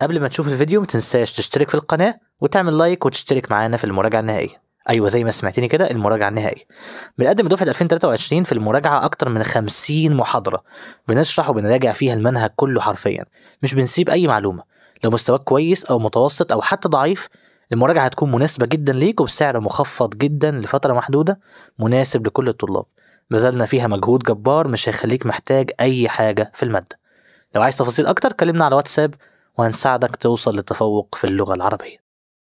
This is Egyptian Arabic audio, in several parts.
قبل ما تشوف الفيديو متنساش تشترك في القناة وتعمل لايك وتشترك معانا في المراجعة النهائية أيوة زي ما سمعتني كده المراجعة النهائية بنقدم دفعة 2023 في المراجعة أكتر من 50 محاضرة بنشرح وبنراجع فيها المنهج كله حرفيا مش بنسيب أي معلومة لو مستواك كويس أو متوسط أو حتى ضعيف المراجعة هتكون مناسبة جدا ليك وبسعر مخفض جدا لفترة محدودة مناسب لكل الطلاب بذلنا فيها مجهود جبار مش هيخليك محتاج أي حاجة في المادة لو عايز تفاصيل أكتر كلمنا على واتساب وهنساعدك توصل للتفوق في اللغة العربية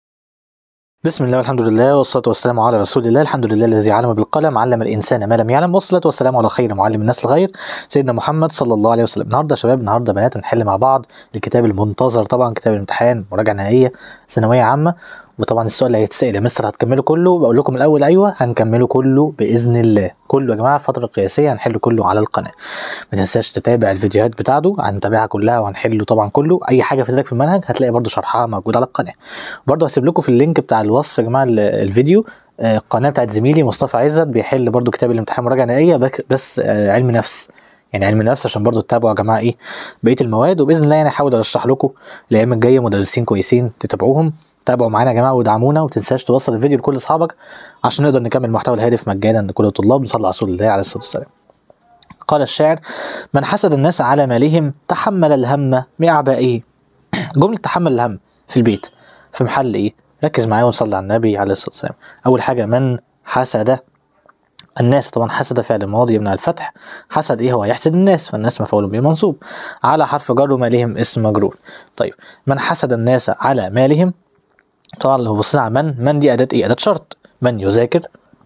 بسم الله والحمد لله والصلاة والسلام على رسول الله الحمد لله الذي علم بالقلم علم الإنسان ما لم يعلم والصلاة والسلام على خير معلم الناس الخير سيدنا محمد صلى الله عليه وسلم النهارده يا شباب النهارده بنات نحل مع بعض الكتاب المنتظر طبعا كتاب الامتحان مراجعة نهائية ثانوية عامة وطبعا السؤال اللي هيتسأل يا مستر هتكمله كله بقول لكم الأول أيوه هنكمله كله بإذن الله كله يا جماعة فترة قياسية هنحله كله على القناة ما تنساش تتابع الفيديوهات بتاعته هنتابعها كلها وهنحله طبعا كله أي حاجة فاتتك في المنهج هتلاقي برضو شرحها موجود على القناة برضو هسيب لكم في اللينك بتاع الوصف يا جماعة ال- الفيديو آه، القناة بتاعت زميلي مصطفى عزت بيحل برضو كتاب الامتحان مراجعة نهائية بك- بس آه، علم نفس يعني علم نفس عشان برضو تتابعوا يا جماعه ايه بقيه المواد وباذن الله يعني احاول ارشح لكم الايام الجايه مدرسين كويسين تتابعوهم تابعوا معانا يا جماعه وادعمونا وتنساش توصل الفيديو لكل اصحابك عشان نقدر نكمل المحتوى الهادف مجانا لكل الطلاب نصلي على رسول الله عليه الصلاه والسلام قال الشاعر من حسد الناس على مالهم تحمل الهم بأعبائه جملة تحمل الهم في البيت في محل ايه ركز معايا ونصلي على النبي عليه الصلاة والسلام أول حاجة من حسد الناس طبعا حسد فعل ماضي يمنع الفتح حسد ايه هو يحسد الناس فالناس مفعول به منصوب على حرف جر ومالهم اسم مجرور طيب من حسد الناس على مالهم طبعا لو بصينا على من من دي أداة ايه أداة شرط من يذاكر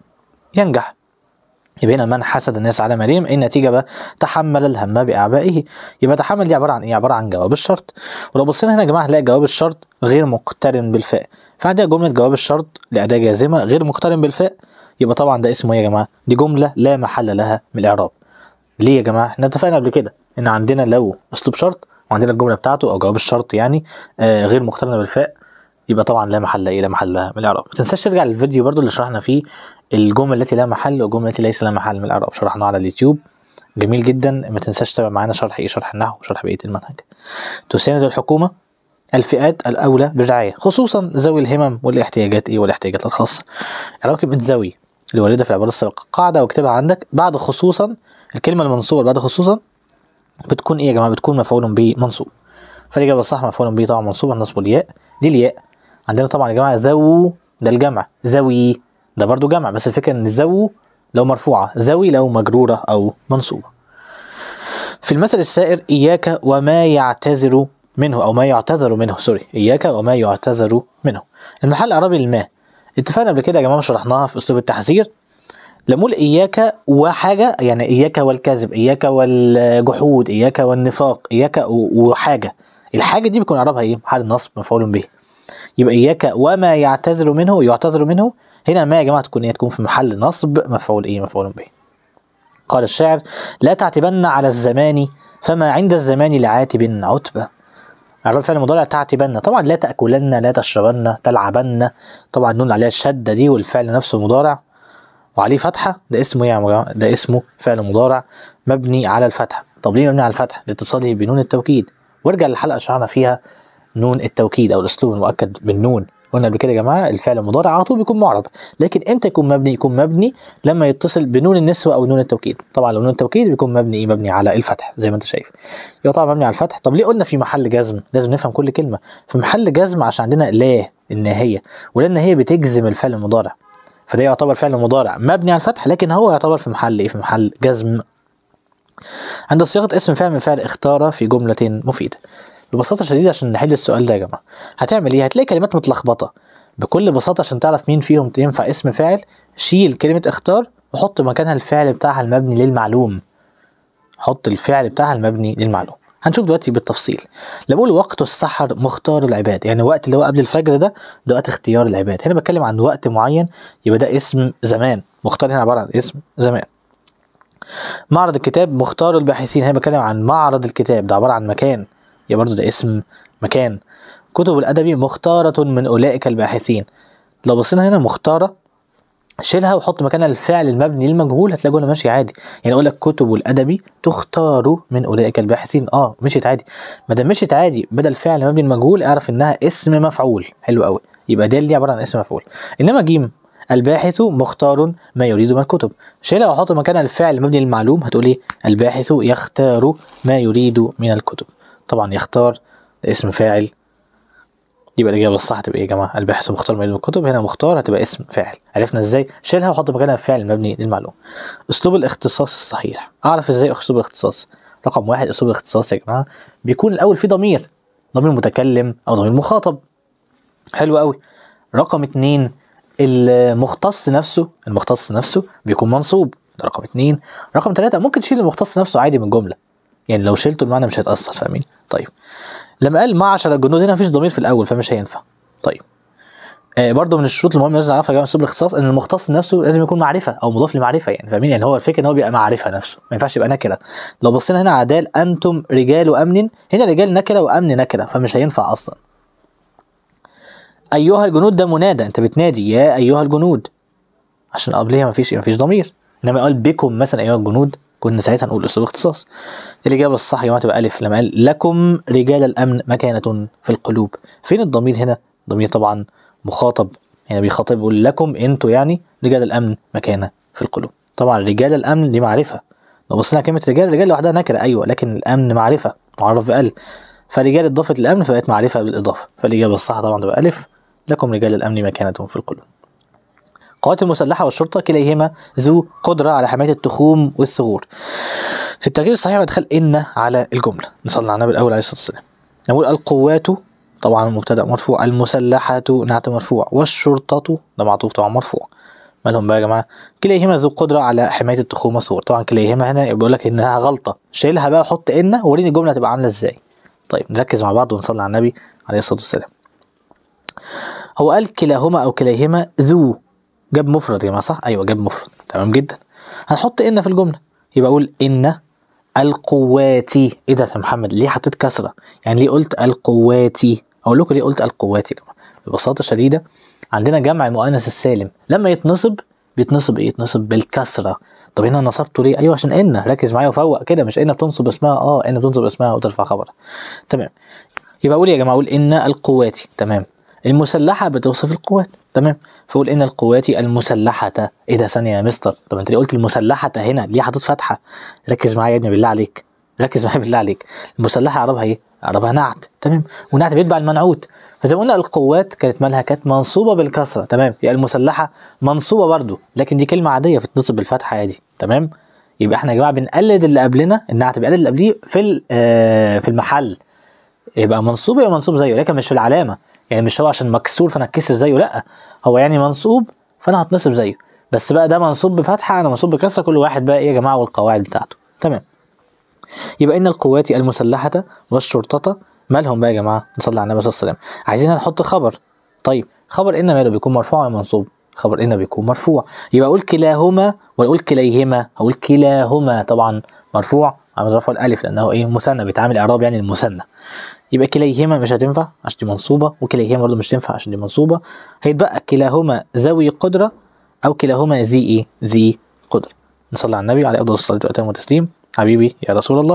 ينجح يبقى هنا من حسد الناس على مالهم ايه النتيجه بقى تحمل الهم باعبائه يبقى تحمل دي عباره عن ايه عباره عن جواب الشرط ولو بصينا هنا يا جماعه هنلاقي جواب الشرط غير مقترن بالفاء فعندنا جمله جواب الشرط لاداه جازمه غير مقترن بالفاء يبقى طبعا ده اسمه ايه يا جماعه دي جمله لا محل لها من الاعراب ليه يا جماعه احنا اتفقنا قبل كده ان عندنا لو اسلوب شرط وعندنا الجمله بتاعته او جواب الشرط يعني آه غير مقترنه بالفاء يبقى طبعا لا محل ايه لا محل لها من الاعراب ما تنساش ترجع للفيديو برضو اللي شرحنا فيه الجمل التي لا محل والجمل التي ليس لها محل من الاعراب شرحناه على اليوتيوب جميل جدا ما تنساش تتابع معانا شرح ايه شرح النحو وشرح بقيه المنهج تساند الحكومه الفئات الاولى بالرعايه خصوصا ذوي الهمم والاحتياجات ايه والاحتياجات الخاصه يعني كلمه ذوي اللي واردة في العباره السابقه قاعده واكتبها عندك بعد خصوصا الكلمه المنصوبه بعد خصوصا بتكون ايه يا جماعه بتكون مفعول به منصوب فالاجابه الصح مفعول به طبعا منصوب نصب الياء دي الياء عندنا طبعا يا جماعه ذو ده الجمع ذوي ده برضو جمع بس الفكره ان ذو لو مرفوعه ذوي لو مجروره او منصوبه في المثل السائر اياك وما يعتذر منه او ما يعتذر منه سوري اياك وما يعتذر منه المحل الاعرابي للما اتفقنا قبل كده يا جماعه شرحناها في اسلوب التحذير لما اقول اياك وحاجه يعني اياك والكذب اياك والجحود اياك والنفاق اياك و- وحاجه الحاجه دي بيكون اعرابها ايه محل النصب مفعول به يبقى اياك وما يعتذر منه يعتذر منه هنا ما يا جماعه تكون ايه تكون في محل نصب مفعول ايه مفعول به قال الشاعر لا تعتبن على الزمان فما عند الزمان لعاتب عتبة اعراب فعل مضارع تعتبن طبعا لا تاكلن لا تشربن تلعبن طبعا نون عليها الشده دي والفعل نفسه مضارع وعليه فتحه ده اسمه ايه يا جماعه ده اسمه فعل مضارع مبني على الفتحه طب ليه مبني على الفتحه لاتصاله بنون التوكيد وارجع للحلقه شرحنا فيها نون التوكيد او الاسلوب المؤكد بالنون قلنا قبل كده يا جماعه الفعل المضارع على طول بيكون معرب لكن امتى يكون مبني يكون مبني لما يتصل بنون النسوه او نون التوكيد طبعا لو نون التوكيد بيكون مبني ايه مبني على الفتح زي ما انت شايف يبقى طبعا مبني على الفتح طب ليه قلنا في محل جزم لازم نفهم كل كلمه في محل جزم عشان عندنا لا الناهيه ولان هي بتجزم الفعل المضارع فده يعتبر فعل مضارع مبني على الفتح لكن هو يعتبر في محل ايه في محل جزم عند صياغه اسم فعل من فعل اختار في جمله مفيده ببساطه شديده عشان نحل السؤال ده يا جماعه هتعمل ايه هتلاقي كلمات متلخبطه بكل بساطه عشان تعرف مين فيهم ينفع اسم فاعل شيل كلمه اختار وحط مكانها الفعل بتاعها المبني للمعلوم حط الفعل بتاعها المبني للمعلوم هنشوف دلوقتي بالتفصيل لما بقول وقت السحر مختار العباد يعني وقت اللي هو قبل الفجر ده ده وقت اختيار العباد هنا بتكلم عن وقت معين يبقى ده اسم زمان مختار هنا عباره عن اسم زمان معرض الكتاب مختار الباحثين هنا بتكلم عن معرض الكتاب ده عباره عن مكان يبقى برضه ده اسم مكان كتب الادبي مختاره من اولئك الباحثين لو بصينا هنا مختاره شيلها وحط مكانها الفعل المبني للمجهول هتلاقي جمله ماشيه عادي يعني اقول لك كتب الادبي تختار من اولئك الباحثين اه مشيت عادي ما دام مشيت عادي بدل فعل مبني للمجهول اعرف انها اسم مفعول حلو قوي يبقى دال دي عباره عن اسم مفعول انما جيم الباحث مختار ما يريد من الكتب شيلها وحط مكانها الفعل المبني للمعلوم هتقول ايه الباحث يختار ما يريد من الكتب طبعا يختار ده اسم فاعل يبقى الإجابة الصح هتبقى إيه يا جماعة؟ الباحث مختار من الكتب هنا مختار هتبقى اسم فاعل، عرفنا إزاي؟ شيلها وحط مكانها الفعل المبني للمعلوم. أسلوب الاختصاص الصحيح، أعرف إزاي أسلوب الاختصاص؟ رقم واحد أسلوب الاختصاص يا جماعة بيكون الأول فيه ضمير، ضمير متكلم أو ضمير مخاطب. حلو قوي. رقم اتنين المختص نفسه، المختص نفسه بيكون منصوب، ده رقم اتنين. رقم تلاتة ممكن تشيل المختص نفسه عادي من الجملة. يعني لو شلته المعنى مش هيتأثر فاهمين؟ طيب. لما قال معشر الجنود هنا مفيش ضمير في الاول فمش هينفع طيب آه برضه من الشروط المهمه لازم نعرفها يا جماعه اسلوب الاختصاص ان المختص نفسه لازم يكون معرفه او مضاف لمعرفه يعني فاهمين يعني هو الفكره ان هو بيبقى معرفه نفسه ما ينفعش يبقى نكره لو بصينا هنا عدال انتم رجال امن هنا رجال نكره وامن نكره فمش هينفع اصلا ايها الجنود ده منادى انت بتنادي يا ايها الجنود عشان قبلها مفيش مفيش ضمير انما قال بكم مثلا ايها الجنود كنا ساعتها نقول اسلوب اختصاص الاجابه الصح يا جماعه تبقى الف لما قال لكم رجال الامن مكانه في القلوب فين الضمير هنا ضمير طبعا مخاطب يعني بيخاطب يقول لكم انتوا يعني رجال الامن مكانه في القلوب طبعا رجال الامن دي معرفه لو بصينا على كلمه رجال رجال لوحدها نكره ايوه لكن الامن معرفه معرف بقل فرجال اضافه الامن فبقت معرفه بالاضافه فالاجابه الصح طبعا تبقى الف لكم رجال الامن مكانه في القلوب القوات المسلحة والشرطة كليهما ذو قدرة على حماية التخوم والثغور. التغيير الصحيح ادخال إن على الجملة. نصلي على النبي الأول عليه الصلاة والسلام. نقول القوات طبعا مبتدأ مرفوع، المسلحة نعت مرفوع، والشرطة ده معطوف طبعا مرفوع. مالهم بقى يا جماعة؟ كليهما ذو قدرة على حماية التخوم والثغور، طبعا كليهما هنا بيقول لك إنها غلطة، شيلها بقى وحط إن ووريني الجملة هتبقى عاملة إزاي. طيب نركز مع بعض ونصلي على النبي عليه الصلاة والسلام. هو قال كلاهما أو كليهما ذو جاب مفرد يا جماعه صح؟ ايوه جاب مفرد تمام جدا هنحط ان في الجمله يبقى اقول ان القواتي ايه ده يا محمد ليه حطيت كسره؟ يعني ليه قلت القواتي؟ اقول لكم ليه قلت القواتي يا جماعه ببساطه شديده عندنا جمع المؤنث السالم لما يتنصب بيتنصب ايه؟ يتنصب بالكسره طب هنا نصبته ليه؟ ايوه عشان ان ركز معايا وفوق كده مش ان بتنصب اسمها اه ان بتنصب اسمها وترفع خبرها تمام يبقى اقول يا جماعه اقول ان القواتي تمام المسلحة بتوصف القوات تمام فقول ان القوات المسلحة ايه ده ثانية يا مستر طب انت ليه قلت المسلحة هنا ليه حاطط فتحة ركز معايا يا ابني بالله عليك ركز معايا بالله عليك المسلحة اعربها ايه اعربها نعت تمام ونعت بيتبع المنعوت فزي ما قلنا القوات كانت مالها كانت منصوبة بالكسرة تمام يعني المسلحة منصوبة برضو لكن دي كلمة عادية بتنصب بالفتحة عادي تمام يبقى احنا يا جماعة بنقلد اللي قبلنا النعت بيقلد اللي قبليه في في المحل يبقى منصوب يبقى منصوب زيه لكن مش في العلامة يعني مش هو عشان مكسور فانا اتكسر زيه لا هو يعني منصوب فانا هتنصب زيه بس بقى ده منصوب بفتحه انا منصوب بكسره كل واحد بقى ايه يا جماعه والقواعد بتاعته تمام يبقى ان القوات المسلحه والشرطه مالهم بقى يا جماعه نصلي على النبي صلى الله عليه وسلم عايزين نحط خبر طيب خبر ان ماله بيكون مرفوع ولا منصوب خبر ان بيكون مرفوع يبقى اقول كلاهما ولا اقول كليهما اقول كلاهما طبعا مرفوع عامل رفع الالف لانه ايه مثنى بيتعامل اعراب يعني المثنى يبقى كليهما مش هتنفع عشان دي منصوبه وكليهما برضه مش تنفع عشان دي منصوبه هيتبقى كلاهما ذوي قدره او كلاهما ذي ايه ذي قدره نصلي على النبي عليه افضل الصلاه والسلام والتسليم حبيبي يا رسول الله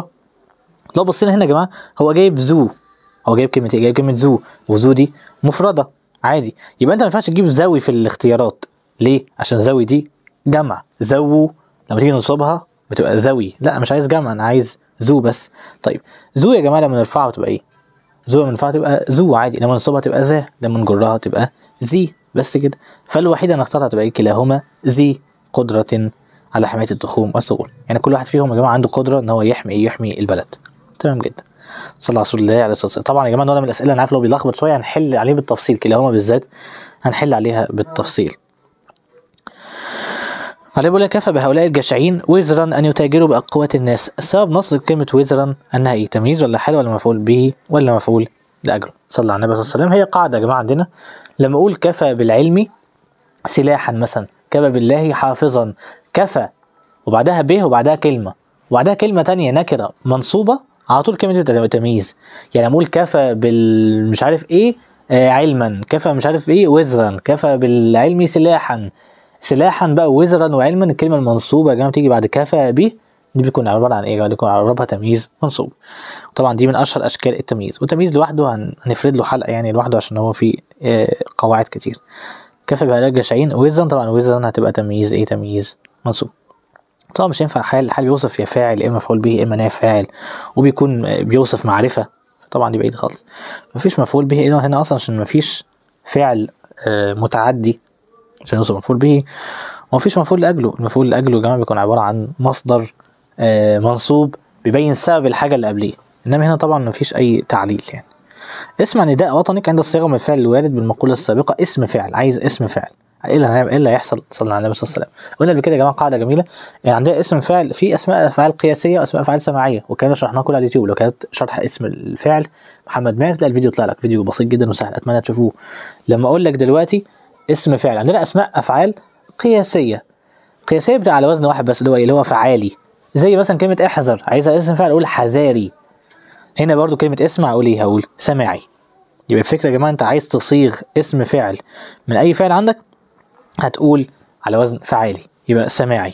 لو بصينا هنا يا جماعه هو جايب ذو هو جايب كلمه ايه جايب كلمه ذو وذو دي مفرده عادي يبقى انت ما ينفعش تجيب ذوي في الاختيارات ليه عشان ذوي دي جمع ذو لما تيجي ننصبها بتبقى ذوي لا مش عايز جمع انا عايز ذو بس طيب ذو يا جماعه لما نرفعها تبقى ايه ذو لما نرفعها تبقى ذو عادي لما ننصبها تبقى ذا لما نجرها تبقى ذي بس كده فالوحيده انا اخترتها تبقى ايه كلاهما ذي قدره على حمايه التخوم والثغور يعني كل واحد فيهم يا جماعه عنده قدره ان هو يحمي يحمي البلد تمام جدا صلى على رسول الله عليه الصلاه والسلام طبعا يا جماعه ده من الاسئله انا عارف لو بيلخبط شويه هنحل عليه بالتفصيل كلاهما بالذات هنحل عليها بالتفصيل عليه بيقول لك كفى بهؤلاء الجشعين وزرا ان يتاجروا باقوات الناس سبب نصب كلمه وزرا انها ايه تمييز ولا حال ولا مفعول به ولا مفعول لاجله صلى على النبي صلى الله عليه وسلم هي قاعده يا جماعه عندنا لما اقول كفى بالعلم سلاحا مثلا كفى بالله حافظا كفى وبعدها به وبعدها كلمه وبعدها كلمه تانية نكره منصوبه على طول كلمه تمييز يعني اقول كفى بال مش عارف ايه آه علما كفى مش عارف ايه وزرا كفى بالعلم سلاحا سلاحا بقى وزرا وعلما الكلمه المنصوبه يا جماعه بتيجي بعد كفى به دي بيكون عباره عن ايه؟ بيكون عباره تمييز منصوب طبعا دي من اشهر اشكال التمييز والتمييز لوحده هن- هنفرد له حلقه يعني لوحده عشان هو فيه آه، قواعد كتير كفى بهلاك جشعين وزرا طبعا وزرا هتبقى تمييز ايه تمييز منصوب طبعا مش ينفع حال حال بيوصف يا فاعل يا اما مفعول به يا اما نائب فاعل وبيكون آه، بيوصف معرفه طبعا دي بعيد خالص مفيش مفعول به الا هنا اصلا عشان مفيش فعل آه، متعدي عشان يوصف مفعول به ومفيش مفعول لاجله المفعول لاجله يا جماعه بيكون عباره عن مصدر آه، منصوب بيبين سبب الحاجه اللي قبليه انما هنا طبعا مفيش اي تعليل يعني اسمع نداء وطنك عند الصيغه من الفعل الوارد بالمقوله السابقه اسم فعل عايز اسم فعل ايه اللي هنعمل- ايه اللي هيحصل صلى على النبي صلى الله عليه وسلم قلنا قبل كده يا جماعه قاعده جميله يعني عندنا اسم فعل في اسماء افعال قياسيه واسماء افعال سماعيه والكلام ده شرحناه كله على اليوتيوب لو كانت شرح اسم الفعل محمد ماهر تلاقي الفيديو يطلع لك فيديو بسيط جدا وسهل اتمنى تشوفوه لما اقول لك دلوقتي اسم فعل عندنا اسماء افعال قياسيه قياسيه بتاع على وزن واحد بس اللي هو إيه؟ اللي هو فعالي زي مثلا كلمه احذر عايزها اسم فعل اقول حذاري هنا برضو كلمه اسمع اقول ايه هقول سماعي يبقى الفكره يا جماعه انت عايز تصيغ اسم فعل من اي فعل عندك هتقول على وزن فعالي يبقى سماعي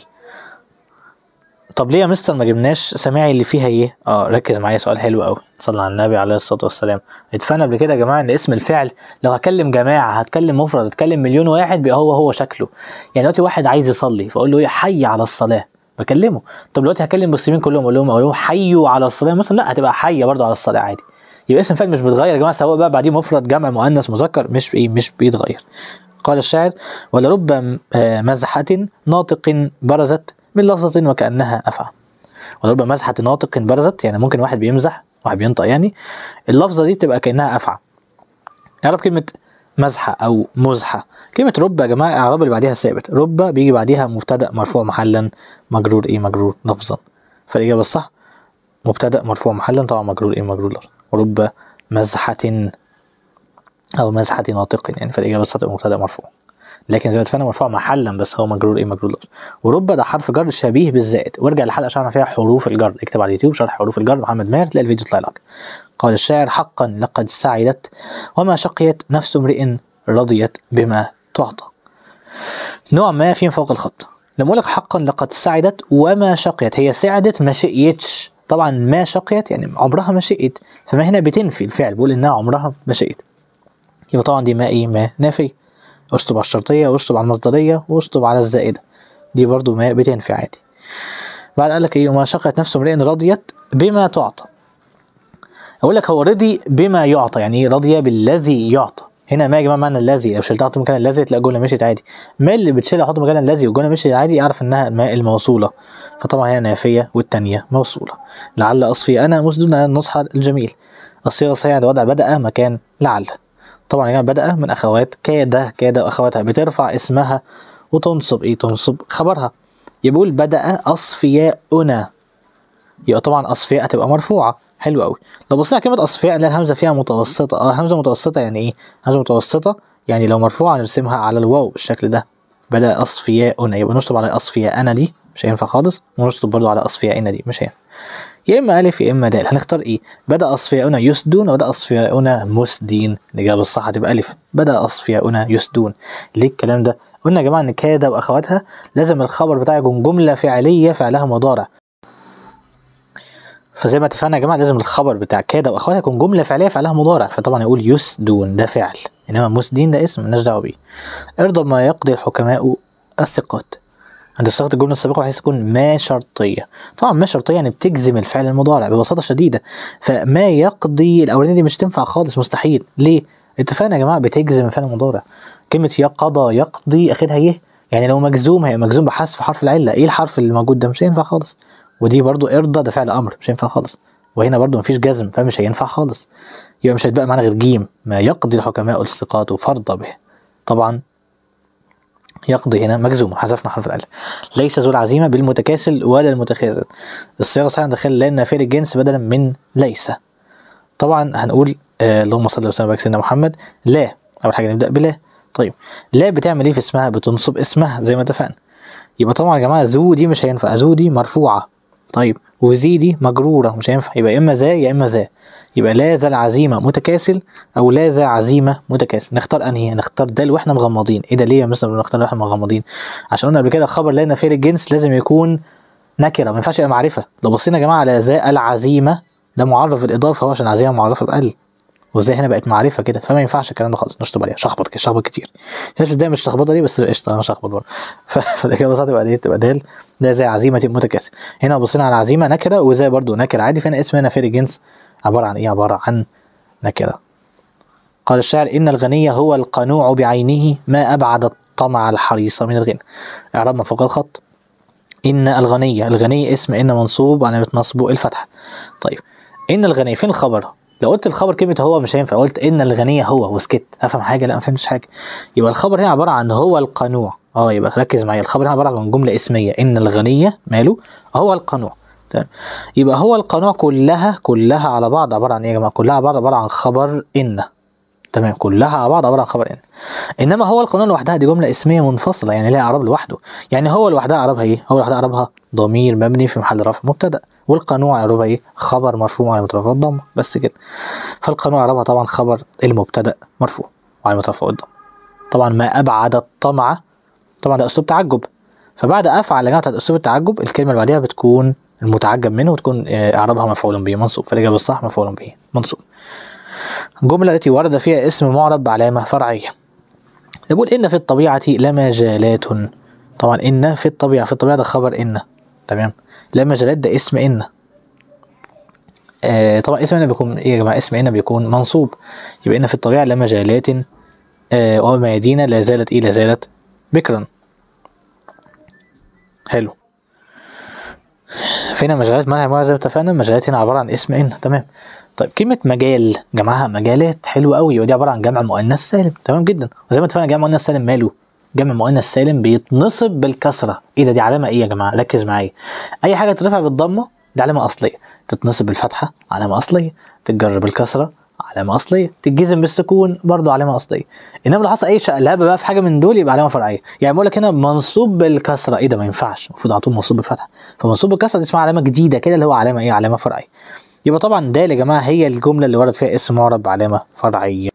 طب ليه يا مستر ما جبناش سماعي اللي فيها ايه اه ركز معايا سؤال حلو قوي صلى على النبي عليه الصلاه والسلام اتفقنا قبل كده يا جماعه ان اسم الفعل لو هكلم جماعه هتكلم مفرد هتكلم مليون واحد بيبقى هو هو شكله يعني دلوقتي واحد عايز يصلي فاقول له ايه حي على الصلاه بكلمه طب دلوقتي هكلم المسلمين كلهم اقول لهم اقول لهم حيوا على الصلاه مثلا لا هتبقى حيه برضه على الصلاه عادي يبقى اسم فعل مش بيتغير يا جماعه سواء بقى بعديه مفرد جمع مؤنث مذكر مش ايه مش بيتغير قال الشاعر ولرب م- آه، مزحة ناطق برزت من لفظة وكأنها أفعى ولرب مزحة ناطق برزت يعني ممكن واحد بيمزح واحد بينطق يعني اللفظة دي تبقى كأنها أفعى اعرب كلمة مزحة أو مزحة كلمة رب يا جماعة الإعراب اللي بعديها ثابت رب بيجي بعديها مبتدأ مرفوع محلا مجرور إيه مجرور لفظا فالإجابة الصح مبتدأ مرفوع محلا طبعا مجرور إيه مجرور لفظا ورب مزحة أو مزحة ناطق يعني فالإجابة الصح تبقى مبتدأ مرفوع لكن زي ما اتفقنا مرفوع محلا بس هو مجرور ايه مجرور لفظ ورب ده حرف جر شبيه بالزائد وارجع لحلقه شرحنا فيها حروف الجر اكتب على اليوتيوب شرح حروف الجر محمد ماهر تلاقي الفيديو يطلع لك قال الشاعر حقا لقد سعدت وما شقيت نفس امرئ رضيت بما تعطى نوع ما فين فوق الخط لما اقول لك حقا لقد سعدت وما شقيت هي سعدت ما شقيتش طبعا ما شقيت يعني عمرها ما شقيت فما هنا بتنفي الفعل بقول انها عمرها ما شقيت يبقى طبعا دي ما ايه ما نافي اشطب على الشرطية واشطب على المصدرية واشطب على الزائدة دي برضو ما بتنفي عادي بعد قال لك ايه وما شقت نفس امرئ رضيت بما تعطى اقول لك هو رضي بما يعطى يعني ايه رضي بالذي يعطى هنا ما يا جماعه معنى الذي لو شلتها احط مكان الذي تلاقي الجمله مشيت عادي ما اللي بتشيلها احط مكان الذي والجمله مشيت عادي اعرف انها الماء الموصوله فطبعا هي نافيه والثانيه موصوله لعل اصفي انا مسدود على النصح الجميل الصيغه الصحيحه عند وضع بدا مكان لعل طبعا يا جماعه بدا من اخوات كاد كاد واخواتها بترفع اسمها وتنصب ايه تنصب خبرها يقول بدا اصفياؤنا يبقى طبعا اصفياء هتبقى مرفوعه حلو قوي لو بصينا على كلمه اصفياء نلاقي الهمزه فيها متوسطه اه همزه متوسطه يعني ايه همزه متوسطه يعني لو مرفوعه نرسمها على الواو بالشكل ده بدا اصفياؤنا يبقى نشطب على اصفياءنا دي مش هينفع خالص ونشطب برضو على اصفيائنا دي مش هينفع يا اما الف يا اما دال هنختار ايه بدا اصفياؤنا يسدون وبدا اصفياؤنا مسدين الاجابه الصح هتبقى الف بدا اصفياؤنا يسدون ليه الكلام ده قلنا يا جماعه ان كاد واخواتها لازم الخبر بتاعها يكون جمله فعليه فعلها مضارع فزي ما اتفقنا يا جماعه لازم الخبر بتاع كاد واخواتها يكون جمله فعليه فعلها مضارع فطبعا يقول يسدون ده فعل انما مسدين ده اسم مالناش دعوه بيه ارضى ما يقضي الحكماء الثقات عند صيغه الجمله السابقه بحيث تكون ما شرطيه طبعا ما شرطيه يعني بتجزم الفعل المضارع ببساطه شديده فما يقضي الاولانيه دي مش تنفع خالص مستحيل ليه اتفقنا يا جماعه بتجزم الفعل المضارع كلمه يقضى يقضي اخرها يه يعني لو مجزوم هي مجزوم بحذف حرف العله ايه الحرف اللي موجود ده مش هينفع خالص ودي برضو ارضى ده فعل امر مش هينفع خالص وهنا برضو مفيش جزم فمش هينفع خالص يبقى مش هيتبقى معانا غير جيم ما يقضي الحكماء الثقات فرض به طبعا يقضي هنا مجزوم حذفنا حرف الالف ليس ذو العزيمه بالمتكاسل ولا المتخاذل الصيغه صحيحه دخل لا النافيه للجنس بدلا من ليس طبعا هنقول آه اللهم صل وسلم وبارك سيدنا محمد لا اول حاجه نبدا بلا طيب لا بتعمل ايه في اسمها بتنصب اسمها زي ما اتفقنا يبقى طبعا يا جماعه ذو دي مش هينفع ذو دي مرفوعه طيب وزي دي مجرورة مش هينفع يبقى يا إما ذا يا إما ذا يبقى لا ذا العزيمة متكاسل أو لا ذا عزيمة متكاسل نختار أنهي نختار دال وإحنا مغمضين إيه ده ليه مثلا بنختار وإحنا مغمضين عشان قلنا قبل كده خبر لا نافية للجنس لازم يكون نكرة ما ينفعش يبقى معرفة لو بصينا يا جماعة على ذا العزيمة ده معرف بالإضافة هو عشان عزيمة معرفة بقل وازاي هنا بقت معرفة كده فما ينفعش الكلام ده خالص نشطب عليها شخبط كده شخبط كتير مش دايما مش شخبطة دي بس قشطة أنا شخبط برضه ف- فالإجابة صح تبقى دي تبقى دال ده زي عزيمة متكاسل هنا بصينا على عزيمة نكرة وزي برضه نكرة عادي فهنا اسم هنا فعل الجنس عبارة عن إيه عبارة عن نكرة قال الشاعر إن الغني هو القنوع بعينه ما أبعد الطمع الحريص من الغنى إعراب ما فوق الخط إن الغني الغني اسم إن منصوب علامة نصبه الفتحة طيب إن الغني فين الخبر لو قلت الخبر كلمة هو مش هينفع قلت إن الغني هو وسكت أفهم حاجة لا ما فهمتش حاجة يبقى الخبر هنا عبارة عن هو القنوع اه يبقى ركز معايا الخبر هنا عبارة عن جملة اسمية إن الغني ماله هو القنوع تمام يبقى هو القنوع كلها كلها على بعض عبارة عن إيه يا جماعة كلها عبارة عبارة عن خبر إن تمام كلها على بعض عبارة عن خبر إن إنما هو القانون لوحدها دي جملة اسمية منفصلة يعني ليها إعراب لوحده يعني هو لوحدها إعرابها إيه؟ هو لوحدها إعرابها ضمير مبني في محل رفع مبتدأ والقانون إعرابها إيه؟ خبر مرفوع على مترفع الضمة بس كده فالقانون إعرابها طبعا خبر المبتدأ مرفوع وعلى مترفع الضمة طبعا ما أبعد الطمع طبعا ده أسلوب تعجب فبعد أفعل يا جماعة بتاعت أسلوب التعجب الكلمة اللي بعديها بتكون المتعجب منه وتكون آه، إعرابها مفعول به منصوب فالإجابة الصح مفعول به منصوب الجملة التي ورد فيها اسم معرب بعلامة فرعية يقول إن في الطبيعة لمجالات طبعا إن في الطبيعة في الطبيعة ده خبر إن تمام لمجالات ده اسم إن آه طبعا اسم إن بيكون إيه يا جماعة اسم إن بيكون منصوب يبقى إن في الطبيعة لمجالات آه وميادين لا زالت إيه لا زالت بكرا حلو فينا مجالات مالها مالها زي ما اتفقنا مجالات هنا عبارة عن اسم إن تمام طيب كلمة مجال جمعها مجالات حلوة قوي ودي عبارة عن جمع مؤنث سالم تمام جدا وزي ما اتفقنا جمع مؤنث سالم ماله جمع مؤنث سالم بيتنصب بالكسرة ايه ده دي علامة ايه يا جماعة ركز معايا اي حاجة ترفع بالضمة دي علامة اصلية تتنصب بالفتحة علامة اصلية تتجر بالكسرة علامة أصلية تتجزم بالسكون برضه علامة أصلية إنما لو حصل أي شقلبة بقى في حاجة من دول يبقى علامة فرعية يعني بقول لك هنا منصوب بالكسرة إيه ده ما ينفعش المفروض على طول منصوب بالفتحة فمنصوب بالكسرة دي اسمها علامة جديدة كده اللي هو علامة إيه علامة فرعية يبقى طبعا د يا جماعة هي الجملة اللي ورد فيها اسم معرب بعلامة فرعية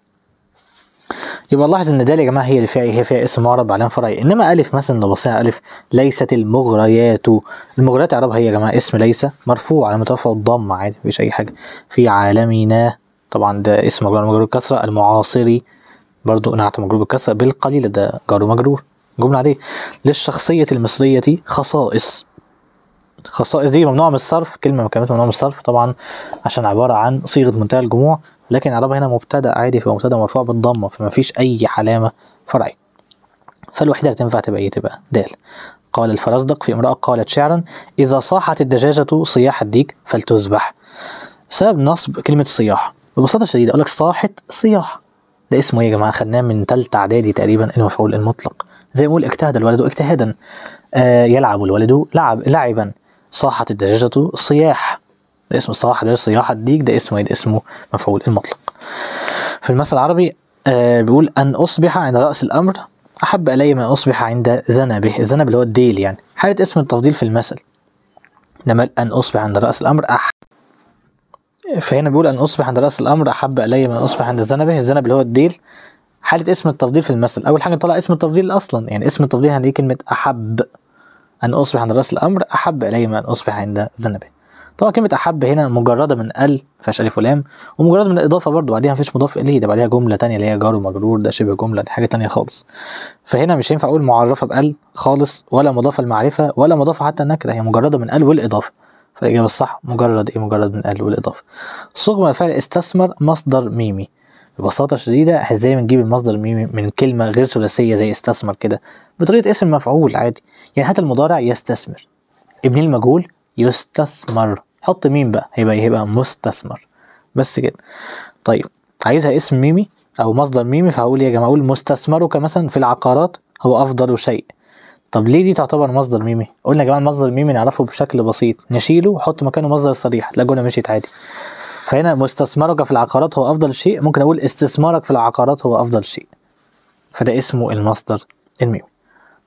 يبقى نلاحظ ان د يا جماعه هي اللي فيها هي فيها اسم معرب بعلامه فرعيه انما الف مثلا لو بصينا على الف ليست المغريات المغريات اعرابها هي يا جماعه اسم ليس مرفوع على رفعه الضم عادي مفيش اي حاجه في عالمنا طبعا ده اسم مجرور مجرور بالكسره المعاصري برضو نعت مجرور بالكسره بالقليل ده جار مجرور جمله عاديه للشخصيه المصريه خصائص خصائص دي ممنوعه من الصرف كلمه من كلمات ممنوعه من الصرف طبعا عشان عباره عن صيغه منتهى الجموع لكن اعرابها هنا مبتدا عادي فهو مبتدا مرفوع بالضمه فما فيش اي علامه فرعيه فالوحيده اللي تنفع تبقى ايه تبقى دال قال الفرزدق في امرأة قالت شعرا إذا صاحت الدجاجة صياح الديك فلتذبح سبب نصب كلمة صياح ببساطة شديدة أقول لك صاحت صياح ده اسمه ايه يا جماعة خدناه من تالتة إعدادي تقريبا المفعول المطلق زي ما نقول اجتهد الولد اجتهادا آه يلعب الولد لعب لعبا صاحت الدجاجة صياح ده اسمه صاح ده صياح الديك ده اسمه ايه ده اسمه مفعول المطلق في المثل العربي آه بيقول أن أصبح عند رأس الأمر أحب إلي من أصبح عند ذنبه الذنب اللي هو الديل يعني حالة اسم التفضيل في المثل لما أن أصبح عند رأس الأمر أح فهنا بيقول أن أصبح عند رأس الأمر أحب إلي من أصبح عند ذنبه الذنب اللي هو الديل حالة اسم التفضيل في المثل أول حاجة نطلع اسم التفضيل أصلا يعني اسم التفضيل هنلاقيه كلمة أحب أن أصبح عند رأس الأمر أحب إلي من أن أصبح عند ذنبه طبعا كلمة أحب هنا مجردة من ال مفيهاش ألف ولام ومجردة من الإضافة برضو بعديها مفيش مضاف إليه ده بعديها جملة تانية اللي هي جار ومجرور ده شبه جملة دي حاجة تانية خالص فهنا مش هينفع أقول معرفة بال خالص ولا مضافة المعرفة ولا مضافة حتى النكرة هي مجردة من ال والإضافة فالإجابة الصح مجرد إيه مجرد من ال والإضافة صغم الفعل استثمر مصدر ميمي ببساطة شديدة ازاي بنجيب المصدر الميمي من كلمة غير ثلاثية زي استثمر كده بطريقة اسم مفعول عادي يعني هات المضارع يستثمر ابن المجهول يستثمر حط ميم بقى هيبقى هيبقى مستثمر بس كده طيب عايزها اسم ميمي او مصدر ميمي فهقول يا جماعه اقول مستثمرك مثلا في العقارات هو افضل شيء طب ليه دي تعتبر مصدر ميمي قلنا يا جماعه المصدر الميمي نعرفه بشكل بسيط نشيله وحط مكانه مصدر صريح تلاقي الجمله مشيت عادي فهنا مستثمرك في العقارات هو افضل شيء ممكن اقول استثمارك في العقارات هو افضل شيء فده اسمه المصدر الميمي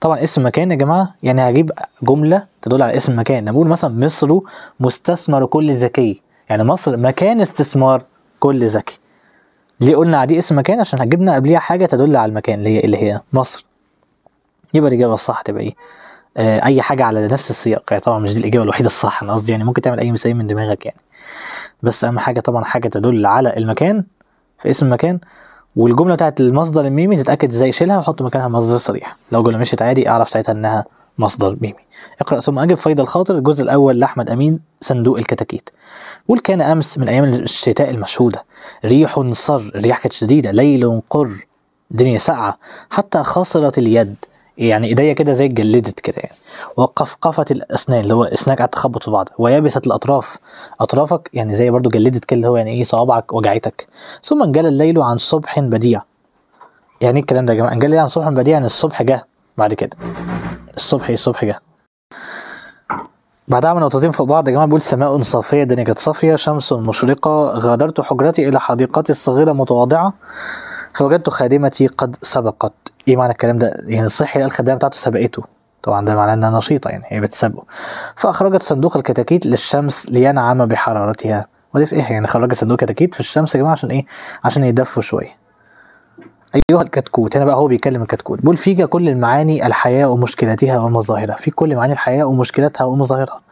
طبعا اسم مكان يا جماعه يعني هجيب جمله تدل على اسم مكان نقول مثلا مصر مستثمر كل ذكي يعني مصر مكان استثمار كل ذكي ليه قلنا دي اسم مكان عشان هجبنا قبليها حاجه تدل على المكان اللي هي اللي هي مصر يبقى الاجابه الصح تبقى ايه آه اي حاجه على نفس السياق يعني طبعا مش دي الاجابه الوحيده الصح انا قصدي يعني ممكن تعمل اي مثال من دماغك يعني بس اهم حاجه طبعا حاجه تدل على المكان في اسم المكان والجمله بتاعت المصدر الميمي تتاكد ازاي شيلها وحط مكانها مصدر صريح لو جمله مشيت عادي اعرف ساعتها انها مصدر ميمي اقرا ثم اجب فيض الخاطر الجزء الاول لاحمد امين صندوق الكتاكيت قول كان امس من ايام الشتاء المشهوده ريح صر الرياح كانت شديده ليل قر الدنيا ساقعه حتى خاصره اليد يعني ايديا كده زي اتجلدت كده يعني وقفقفت الاسنان اللي هو اسنانك قاعده تخبط في بعض ويابست الاطراف اطرافك يعني زي برضو جلدت كده اللي هو يعني ايه صوابعك وجعتك ثم انجلى الليل عن صبح بديع يعني ايه الكلام ده يا جماعه انجلى الليل عن صبح بديع يعني الصبح جه بعد كده الصبح ايه الصبح جه بعدها من نقطتين فوق بعض يا جماعه بيقول سماء صافيه الدنيا كانت صافيه شمس مشرقه غادرت حجرتي الى حديقتي الصغيره متواضعه فوجدت خادمتي قد سبقت ايه معنى الكلام ده يعني صحي لقى الخدامه بتاعته سبقته طبعا ده معناه انها نشيطه يعني هي بتسابقه فاخرجت صندوق الكتاكيت للشمس لينعم بحرارتها ودي في ايه يعني خرجت صندوق كتاكيت في الشمس يا جماعه عشان ايه عشان يدفوا شويه ايها الكتكوت هنا بقى هو بيكلم الكتكوت بيقول فيك كل المعاني الحياه ومشكلاتها ومظاهرها في كل معاني الحياه ومشكلاتها ومظاهرها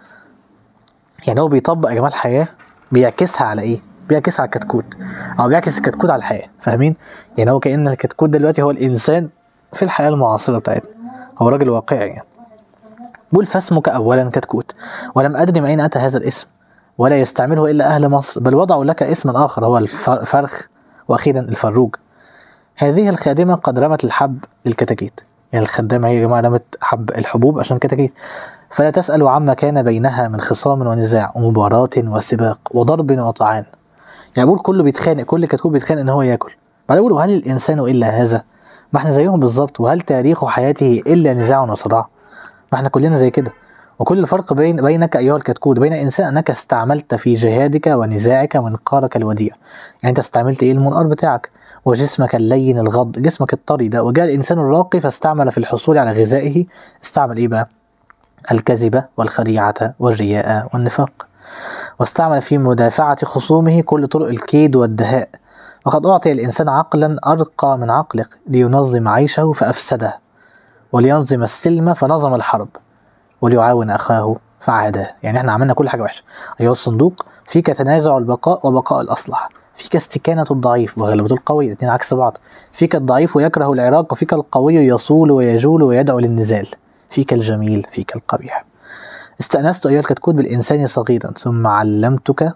يعني هو بيطبق يا جماعه الحياه بيعكسها على ايه بيعكسها على الكتكوت او بيعكس الكتكوت على الحياه فاهمين يعني هو كان الكتكوت دلوقتي هو الانسان في الحياه المعاصره بتاعتنا هو راجل واقعي يعني بقول فاسمك اولا كتكوت ولم ادري من اين اتى هذا الاسم ولا يستعمله الا اهل مصر بل وضعوا لك اسما اخر هو الفرخ واخيرا الفروج هذه الخادمه قد رمت الحب للكتاكيت يعني الخدامه هي يا جماعه رمت حب الحبوب عشان كتاكيت فلا تسأل عما كان بينها من خصام ونزاع ومباراة وسباق وضرب وطعان يعني بقول كله بيتخانق كل كتكوت بيتخانق ان هو ياكل بعد بقول وهل الانسان الا هذا ما احنا زيهم بالظبط وهل تاريخ حياته الا نزاع وصراع ما احنا كلنا زي كده وكل الفرق بين بينك ايها الكتكوت بين انسان انك استعملت في جهادك ونزاعك منقارك الوديع يعني انت استعملت ايه المنقار بتاعك وجسمك اللين الغض جسمك الطري ده وجاء الانسان الراقي فاستعمل في الحصول على غذائه استعمل ايه بقى الكذبة والخديعة والرياء والنفاق واستعمل في مدافعة خصومه كل طرق الكيد والدهاء وقد أعطي الإنسان عقلا أرقى من عقلك لينظم عيشه فأفسده ولينظم السلم فنظم الحرب وليعاون أخاه فعاده يعني احنا عملنا كل حاجة وحشة أيها الصندوق فيك تنازع البقاء وبقاء الأصلح فيك استكانة الضعيف وغلبة القوي الاثنين عكس بعض فيك الضعيف ويكره العراق وفيك القوي يصول ويجول ويدعو للنزال فيك الجميل فيك القبيح استأنست أيها الكتكوت بالإنسان صغيرا ثم علمتك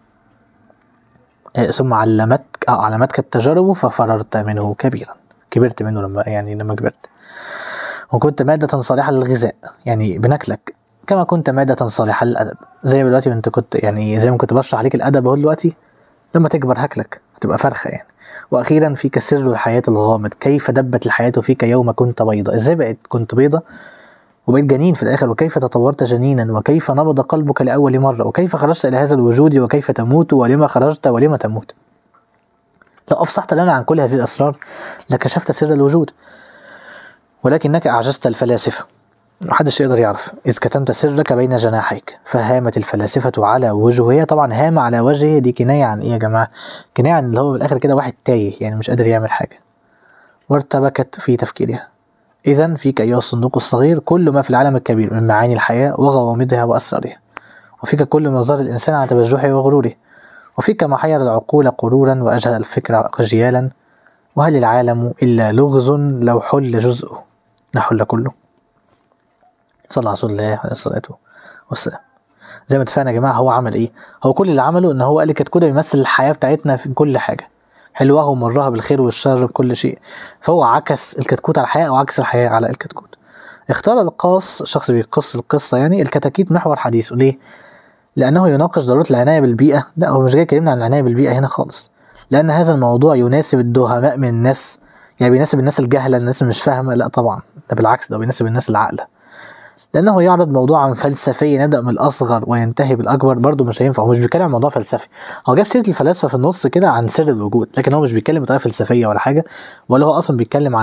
ثم علمتك آه علمتك التجارب ففررت منه كبيرا كبرت منه لما يعني لما كبرت وكنت مادة صالحة للغذاء يعني بناكلك كما كنت مادة صالحة للأدب زي دلوقتي ما انت كنت يعني زي ما كنت بشرح عليك الأدب اهو دلوقتي لما تكبر هاكلك هتبقى فرخة يعني وأخيرا فيك سر الحياة الغامض كيف دبت الحياة فيك يوم كنت بيضة ازاي بقيت كنت بيضة وبقيت جنين في الآخر وكيف تطورت جنينا وكيف نبض قلبك لأول مرة وكيف خرجت إلى هذا الوجود وكيف تموت ولما خرجت ولما تموت لو أفصحت لنا عن كل هذه الأسرار لكشفت سر الوجود ولكنك أعجزت الفلاسفة محدش يقدر يعرف إذ كتمت سرك بين جناحيك فهامت الفلاسفة على وجهه طبعا هام على وجهه دي كناية عن إيه يا جماعة كناية عن اللي هو بالآخر كده واحد تايه يعني مش قادر يعمل حاجة وارتبكت في تفكيرها إذا فيك أيها الصندوق الصغير كل ما في العالم الكبير من معاني الحياة وغوامضها وأسرارها وفيك كل ما ظهر الإنسان على تبجحه وغروره وفيك ما حير العقول قرورا وأجهل الفكر أجيالا وهل العالم إلا لغز لو حل جزءه نحل كله صلى على رسول الله عليه الصلاة والسلام زي ما اتفقنا يا جماعة هو عمل ايه هو كل اللي عمله ان هو قال كتكوت بيمثل الحياة بتاعتنا في كل حاجة حلوها ومرها بالخير والشر بكل شيء فهو عكس الكتكوت على الحياة وعكس الحياة على الكتكوت اختار القاص شخص بيقص القصة يعني الكتاكيت محور حديثه ليه؟ لأنه يناقش ضرورة العناية بالبيئة لا هو مش جاي يكلمنا عن العناية بالبيئة هنا خالص لأن هذا الموضوع يناسب الدهماء من الناس يعني بيناسب الناس الجهلة الناس اللي مش فاهمة لا طبعا ده بالعكس ده بيناسب الناس العاقلة لأنه يعرض موضوعا فلسفيا يبدأ من الأصغر وينتهي بالأكبر برضه مش هينفع هو مش بيتكلم عن موضوع فلسفي هو جاب سيرة الفلاسفة في النص كده عن سر الوجود لكن هو مش بيتكلم بطريقة فلسفية ولا حاجة ولا هو أصلا بيتكلم عن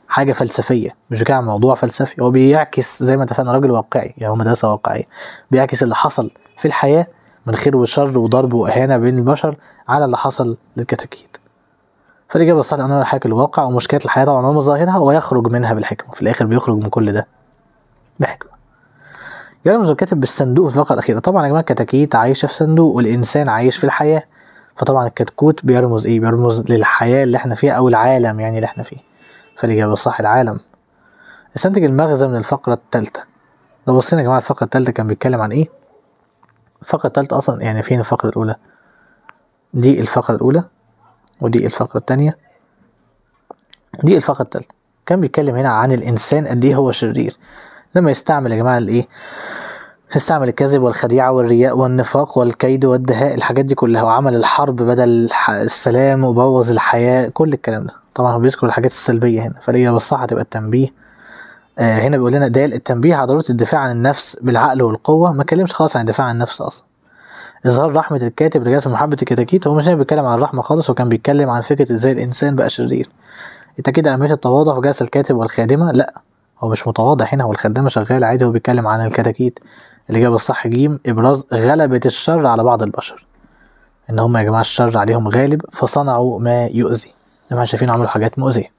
حاجه فلسفيه مش بيتكلم عن موضوع فلسفي هو بيعكس زي ما اتفقنا راجل واقعي يعني هو مدرسه واقعيه بيعكس اللي حصل في الحياه من خير وشر وضرب واهانه بين البشر على اللي حصل للكتاكيت فالإجابة الصح أنه يحاكي الواقع ومشكلات الحياة طبعا ومظاهرها ويخرج منها بالحكمة في الآخر بيخرج من كل ده بحكمة يرمز الكاتب بالصندوق في الفقرة الأخيرة طبعا يا جماعة الكتاكيت عايشة في صندوق والإنسان عايش في الحياة فطبعا الكتكوت بيرمز إيه بيرمز للحياة اللي احنا فيها أو العالم يعني اللي احنا فيه فالإجابة الصح العالم استنتج المغزى من الفقرة الثالثة لو بصينا يا جماعة الفقرة الثالثة كان بيتكلم عن إيه الفقرة الثالثة أصلا يعني فين الفقرة الأولى دي الفقرة الأولى ودي الفقرة التانية دي الفقرة التالتة كان بيتكلم هنا عن الإنسان قد إيه هو شرير لما يستعمل يا جماعة الإيه يستعمل الكذب والخديعة والرياء والنفاق والكيد والدهاء الحاجات دي كلها وعمل الحرب بدل السلام وبوظ الحياة كل الكلام ده طبعا هو بيذكر الحاجات السلبية هنا فالإجابة الصح هتبقى التنبيه آه هنا بيقول لنا دال التنبيه على ضرورة الدفاع عن النفس بالعقل والقوة ما كلمش خالص عن الدفاع عن النفس أصلا إظهار رحمة الكاتب لجسم محبة الكتاكيت هو مش بيتكلم عن الرحمة خالص هو كان بيتكلم عن فكرة ازاي الإنسان بقى شرير التأكيد على أهمية التواضع في جلسة الكاتب والخادمة لأ هو مش متواضع هنا هو الخدامة شغال عادي هو بيتكلم عن الكتاكيت الإجابة الصح جيم إبراز غلبة الشر على بعض البشر إن هم يا جماعة الشر عليهم غالب فصنعوا ما يؤذي زي ما شايفين عملوا حاجات مؤذية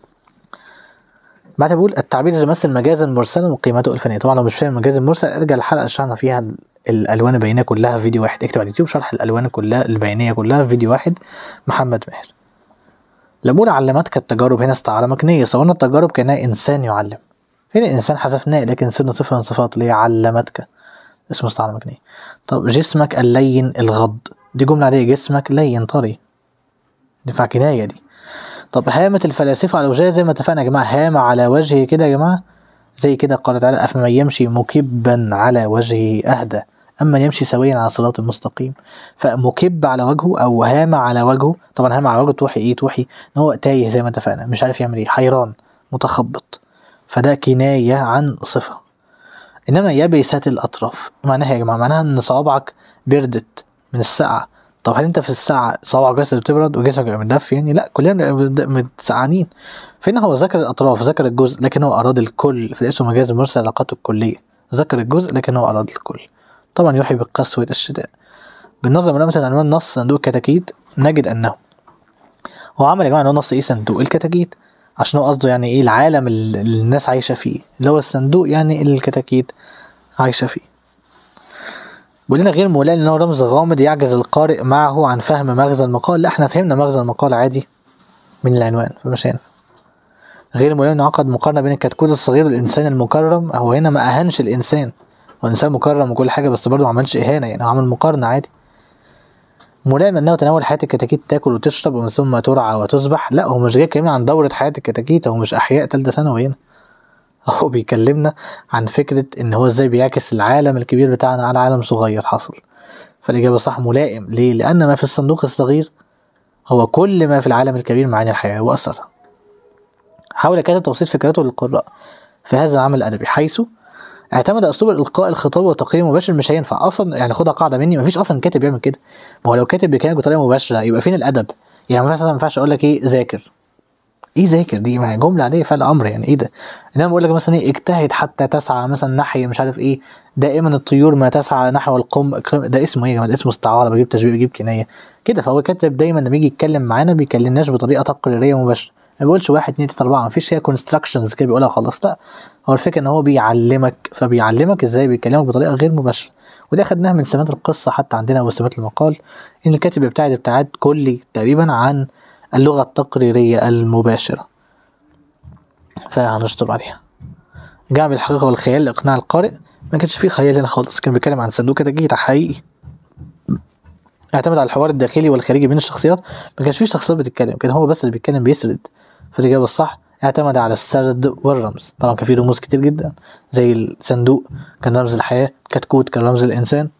بعد بقول التعبير يمثل مجازا مرسلا وقيمته الفنية طبعا لو مش فاهم المجاز المرسل ارجع الحلقة اللي شرحنا فيها الالوان البيانيه كلها في فيديو واحد اكتب على اليوتيوب شرح الالوان كلها البيانيه كلها في فيديو واحد محمد ماهر لما علمتك التجارب هنا استعاره مكنيه صورنا التجارب كانها انسان يعلم هنا الانسان حذفناه لكن صرنا صفه من صفات اللي هي علمتك اسمه استعاره مكنيه طب جسمك اللين الغض دي جمله عاديه جسمك لين طري ينفع كنايه دي طب هامة الفلاسفة على وجهها زي ما اتفقنا يا جماعة هامة على وجهه كده يا جماعة زي كده قال تعالى أفمن يمشي مكبا على وجهه أهدى أما يمشي سويا على صراط مستقيم فمكب على وجهه أو هام على وجهه طبعا هام على وجهه توحي إيه توحي إن هو تايه زي ما اتفقنا مش عارف يعمل إيه حيران متخبط فده كناية عن صفة إنما يبست الأطراف معناها يا جماعة معناها إن صوابعك بردت من السقعة طب هل انت في الساعة صوابعك بس اللي بتبرد وجسمك بيبقى متدفي يعني لا كلنا متسقعانين فهنا هو ذكر الأطراف ذكر الجزء لكن هو أراد الكل في اسمه مجاز مرسل علاقاته الكلية ذكر الجزء لكن هو أراد الكل طبعا يوحي بقسوة الشتاء بالنظر من مثلا عنوان نص صندوق الكتاكيت نجد أنه هو عمل يا جماعة عنوان نص إيه صندوق الكتاكيت عشان هو قصده يعني إيه العالم اللي الناس عايشة فيه اللي هو الصندوق يعني اللي الكتاكيت عايشة فيه بيقول لنا غير مولان ان هو رمز غامض يعجز القارئ معه عن فهم مغزى المقال لا احنا فهمنا مغزى المقال عادي من العنوان فمش هينفع غير مولان انه عقد مقارنه بين الكتكوت الصغير والانسان المكرم هو هنا ما اهانش الانسان هو الانسان مكرم وكل حاجه بس برضه ما عملش اهانه يعني هو عمل مقارنه عادي ملائم انه تناول حياه الكتاكيت تاكل وتشرب ومن ثم ترعى وتذبح لا هو مش جاي يكلمنا عن دوره حياه الكتاكيت هو مش احياء تالتة ثانوي هنا هو بيكلمنا عن فكرة إن هو إزاي بيعكس العالم الكبير بتاعنا على عالم صغير حصل فالإجابة صح ملائم ليه؟ لأن ما في الصندوق الصغير هو كل ما في العالم الكبير معاني الحياة وأثرها حاول كاتب توصيل فكرته للقراء في هذا العمل الأدبي حيث اعتمد اسلوب الالقاء الخطاب والتقرير المباشر مش هينفع اصلا يعني خدها قاعده مني مفيش اصلا كاتب بيعمل كده ما هو لو كاتب بيكلمك بطريقه مباشره يبقى فين الادب يعني مثلا ما ينفعش اقول لك ايه ذاكر ايه ذاكر دي ما هي جمله عاديه فعل امر يعني ايه ده انما بقول لك مثلا ايه اجتهد حتى تسعى مثلا ناحيه مش عارف ايه دائما الطيور ما تسعى نحو القم ده اسمه ايه يا جماعه اسمه استعاره بجيب تشبيه بجيب كنايه كده فهو كاتب دايما لما يجي يتكلم معانا بيكلمناش بطريقه تقريريه مباشره ما بيقولش واحد اتنين تلاته اربعه ما فيش هي كونستراكشنز كده بيقولها خلاص لا هو الفكره ان هو بيعلمك فبيعلمك ازاي بيكلمك بطريقه غير مباشره ودي اخدناها من سمات القصه حتى عندنا وسمات المقال ان الكاتب يبتعد ابتعاد كلي تقريبا عن اللغه التقريريه المباشره فهنشطب عليها جعل الحقيقة والخيال لإقناع القارئ ما كانش فيه خيال هنا خالص كان بيتكلم عن صندوق كتاكيت حقيقي اعتمد على الحوار الداخلي والخارجي بين الشخصيات ما كانش فيه شخصيات بتتكلم كان هو بس اللي بيتكلم بيسرد فالإجابة الصح اعتمد على السرد والرمز طبعا كان فيه رموز كتير جدا زي الصندوق كان رمز الحياة كتكوت كان رمز الإنسان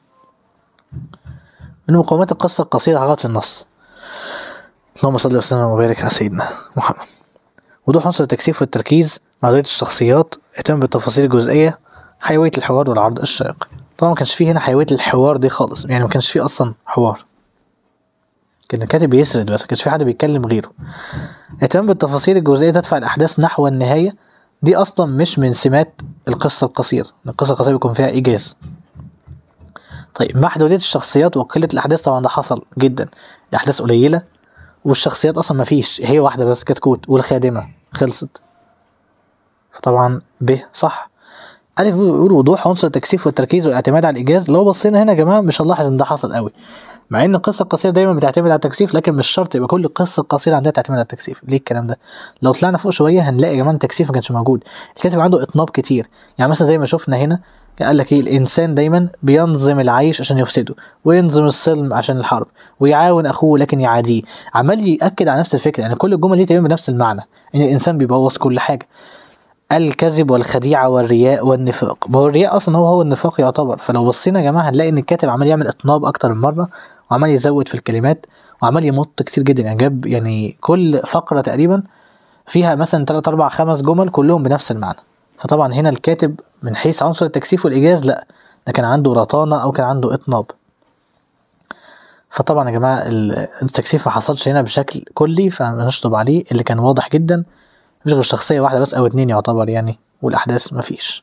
من مقومات القصة القصيرة حقيقة في النص اللهم صل وسلم وبارك على سيدنا محمد وضوح عنصر التكثيف والتركيز مع طريقة الشخصيات اهتم بالتفاصيل الجزئية حيوية الحوار والعرض الشيق طبعا ما كانش فيه هنا حيوية الحوار دي خالص يعني ما كانش فيه أصلا حوار كان الكاتب بيسرد بس كانش في حد بيتكلم غيره اهتمام بالتفاصيل الجزئية تدفع الأحداث نحو النهاية دي أصلا مش من سمات القصة القصيرة القصة القصيرة بيكون فيها إيجاز طيب محدودية الشخصيات وقلة الأحداث طبعا ده حصل جدا الأحداث قليلة والشخصيات أصلا مفيش هي واحدة بس كتكوت والخادمة خلصت فطبعا ب صح ألف بيقول وضوح عنصر التكثيف والتركيز والاعتماد على الإيجاز لو بصينا هنا يا جماعة مش هنلاحظ إن ده حصل قوي مع إن القصة القصيرة دايما بتعتمد على التكثيف لكن مش شرط يبقى كل قصة قصيرة عندها تعتمد على التكثيف ليه الكلام ده لو طلعنا فوق شوية هنلاقي يا جماعة التكثيف ما كانش موجود الكاتب عنده إطناب كتير يعني مثلا زي ما شفنا هنا قال لك ايه الانسان دايما بينظم العيش عشان يفسده وينظم السلم عشان الحرب ويعاون اخوه لكن يعاديه عمال ياكد على نفس الفكره يعني كل الجمل دي تقريبا بنفس المعنى ان الانسان بيبوظ كل حاجه الكذب والخديعة والرياء والنفاق ما هو الرياء أصلا هو هو النفاق يعتبر فلو بصينا يا جماعة هنلاقي إن الكاتب عمال يعمل إطناب أكتر من مرة وعمال يزود في الكلمات وعمال يمط كتير جدا يعني جاب يعني كل فقرة تقريبا فيها مثلا تلات أربع خمس جمل كلهم بنفس المعنى فطبعا هنا الكاتب من حيث عنصر التكثيف والإيجاز لأ ده كان عنده رطانة أو كان عنده إطناب فطبعا يا جماعة التكثيف ما حصلش هنا بشكل كلي فنشطب عليه اللي كان واضح جدا مفيش غير شخصية واحدة بس أو اتنين يعتبر يعني والأحداث مفيش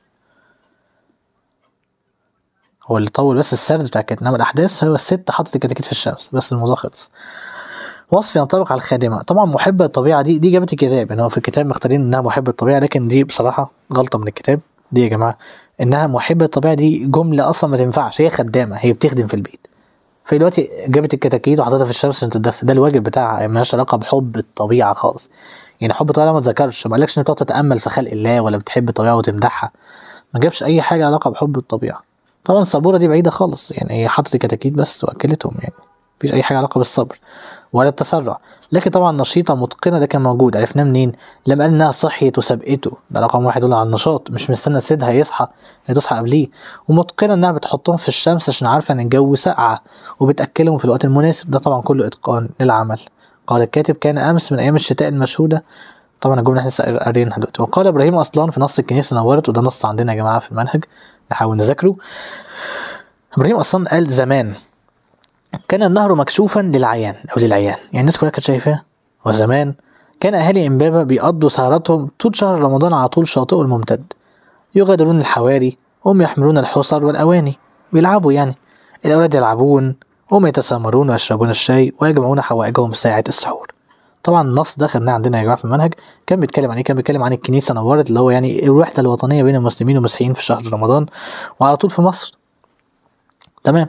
هو اللي طول بس السرد بتاع الكاتب إنما الأحداث هو الست حطت الكتاكيت في الشمس بس الموضوع خلص وصف ينطبق على الخادمة طبعا محبة الطبيعة دي دي جابت الكتاب يعني هو في الكتاب مختارين إنها محبة الطبيعة لكن دي بصراحة غلطة من الكتاب دي يا جماعة إنها محبة الطبيعة دي جملة أصلا ما تنفعش هي خدامة هي بتخدم في البيت في دلوقتي جابت الكتاكيت وحطتها في الشمس عشان تتدفى ده الواجب بتاعها يعني مالهاش علاقة بحب الطبيعة خالص يعني حب الطبيعة ما اتذكرش ما قالكش إنك تقعد تتأمل في خلق الله ولا بتحب الطبيعة وتمدحها ما جابش أي حاجة علاقة بحب الطبيعة طبعا السبورة دي بعيدة خالص يعني هي حطت الكتاكيت بس وأكلتهم يعني مفيش أي حاجة علاقة بالصبر ولا التسرع لكن طبعا نشيطة متقنة ده كان موجود عرفناه منين؟ لما قال إنها صحيت وسبقته ده رقم واحد يدل على النشاط مش مستنى سيدها يصحى هي تصحى قبليه ومتقنة إنها بتحطهم في الشمس عشان عارفة إن الجو ساقعة وبتأكلهم في الوقت المناسب ده طبعا كله إتقان للعمل قال الكاتب كان أمس من أيام الشتاء المشهودة طبعا الجملة احنا لسه قاريينها دلوقتي وقال إبراهيم أصلان في نص الكنيسة نورت وده نص عندنا يا جماعة في المنهج نحاول نذاكره إبراهيم أصلان قال زمان كان النهر مكشوفا للعيان او للعيان يعني الناس كلها كانت شايفاه وزمان كان اهالي امبابه بيقضوا سهراتهم طول شهر رمضان على طول شاطئه الممتد يغادرون الحواري وهم يحملون الحصر والاواني بيلعبوا يعني الاولاد يلعبون وهم يتسامرون ويشربون الشاي ويجمعون حوائجهم ساعة السحور طبعا النص ده خدناه عندنا يا جماعه في المنهج كان بيتكلم عن ايه كان بيتكلم عن الكنيسه نورت اللي هو يعني الوحده الوطنيه بين المسلمين والمسيحيين في شهر رمضان وعلى طول في مصر تمام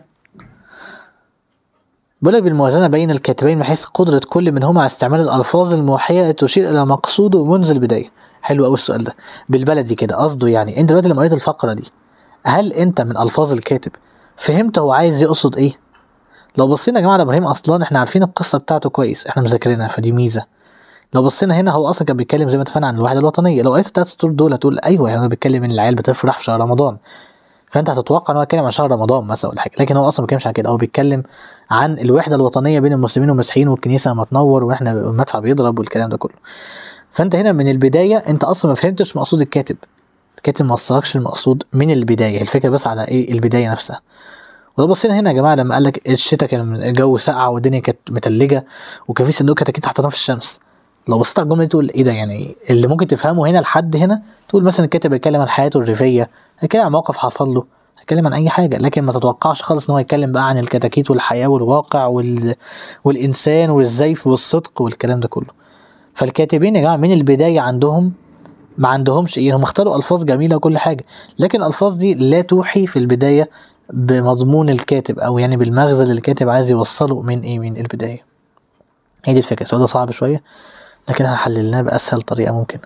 بيقول لك بالموازنة بين الكاتبين من حيث قدرة كل منهما على استعمال الألفاظ الموحية التي تشير إلى مقصوده منذ البداية حلو أوي السؤال ده بالبلدي كده قصده يعني أنت دلوقتي لما قريت الفقرة دي هل أنت من ألفاظ الكاتب فهمت هو عايز يقصد إيه؟ لو بصينا يا جماعة على إبراهيم أصلان إحنا عارفين القصة بتاعته كويس إحنا مذاكرينها فدي ميزة لو بصينا هنا هو اصلا كان بيتكلم زي ما اتفقنا عن الوحده الوطنيه لو قريت التلات سطور دول هتقول ايوه يعني هو بيتكلم ان العيال بتفرح في شهر رمضان فانت هتتوقع ان هو بيتكلم عن شهر رمضان مثلا ولا حاجه لكن هو اصلا ما بيتكلمش عن كده هو بيتكلم عن الوحده الوطنيه بين المسلمين والمسيحيين والكنيسه لما تنور واحنا المدفع بيضرب والكلام ده كله فانت هنا من البدايه انت اصلا ما فهمتش مقصود الكاتب الكاتب ما وصلكش المقصود من البدايه الفكره بس على ايه البدايه نفسها ولو بصينا هنا يا جماعه لما قال لك الشتاء كان الجو ساقع والدنيا كانت متلجه وكان في صندوق كتاكيت حاطينها في الشمس لو بصيت على الجمله دي تقول ايه ده يعني اللي ممكن تفهمه هنا لحد هنا تقول مثلا الكاتب بيتكلم عن حياته الريفيه هيتكلم عن موقف حصل له هيتكلم عن اي حاجه لكن ما تتوقعش خالص ان هو يتكلم بقى عن الكتاكيت والحياه والواقع وال... والانسان والزيف والصدق والكلام ده كله فالكاتبين يا جماعه من البدايه عندهم ما عندهمش ايه هم اختاروا الفاظ جميله وكل حاجه لكن الالفاظ دي لا توحي في البدايه بمضمون الكاتب او يعني بالمغزى اللي الكاتب عايز يوصله من ايه من البدايه هي دي الفكره السؤال ده صعب شويه لكن هحللناه باسهل طريقه ممكنه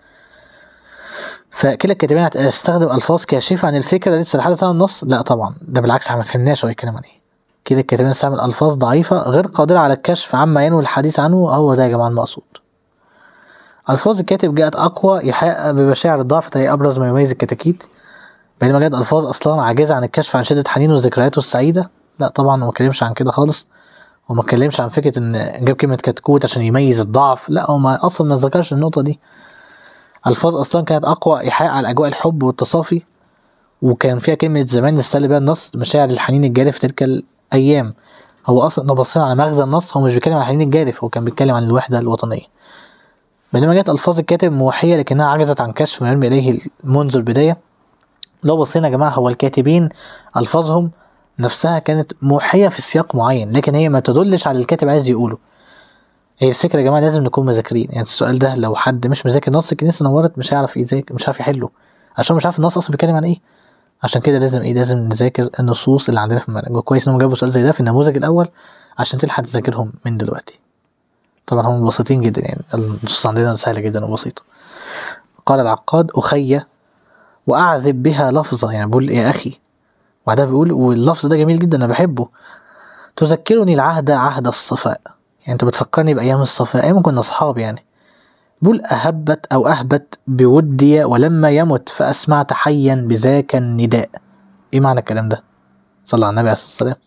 فكلا الكاتبين هتستخدم الفاظ كاشفه عن الفكره التي تتحدث عن النص لا طبعا ده بالعكس احنا ما فهمناش هو يتكلم عن ايه كلا الكاتبين استعمل الفاظ ضعيفه غير قادره على الكشف عما ينوي الحديث عنه هو ده يا جماعه المقصود ألفاظ الكاتب جاءت أقوى إيحاء بمشاعر الضعف فهي أبرز ما يميز الكتاكيت بينما جاءت ألفاظ أصلا عاجزة عن الكشف عن شدة حنينه وذكرياته السعيدة لا طبعا هو مكلمش عن كده خالص وما اتكلمش عن فكرة إن جاب كلمة كتكوت عشان يميز الضعف لا هو ما أصلا ما ذكرش النقطة دي ألفاظ أصلا كانت أقوى إيحاء على أجواء الحب والتصافي وكان فيها كلمة زمان يستل بها النص مشاعر الحنين الجاري في تلك الأيام هو اصلا لو بصينا على مغزى النص هو مش بيتكلم عن حنين الجارف هو كان بيتكلم عن الوحده الوطنيه بينما جت الفاظ الكاتب موحيه لكنها عجزت عن كشف ما يرمي اليه منذ البدايه لو بصينا يا جماعه هو الكاتبين الفاظهم نفسها كانت موحيه في سياق معين لكن هي ما تدلش على الكاتب عايز يقوله هي الفكره يا جماعه لازم نكون مذاكرين يعني السؤال ده لو حد مش مذاكر نص الكنيسه نورت مش هيعرف يذاكر مش هيعرف يحله عشان مش عارف النص اصلا بيتكلم عن ايه عشان كده لازم ايه لازم نذاكر النصوص اللي عندنا في المنهج وكويس انهم جابوا سؤال زي ده في النموذج الاول عشان تلحق تذاكرهم من دلوقتي طبعا هم بسيطين جدا يعني النصوص عندنا سهله جدا وبسيطه قال العقاد اخي واعذب بها لفظه يعني بقول يا اخي وبعدها بيقول واللفظ ده جميل جدا انا بحبه تذكرني العهد عهد الصفاء يعني انت بتفكرني بايام الصفاء ايام كنا اصحاب يعني بقول أهبت أو أهبت بودي ولما يمت فأسمعت حيا بذاك النداء إيه معنى الكلام ده؟ صلى على النبي عليه الصلاة والسلام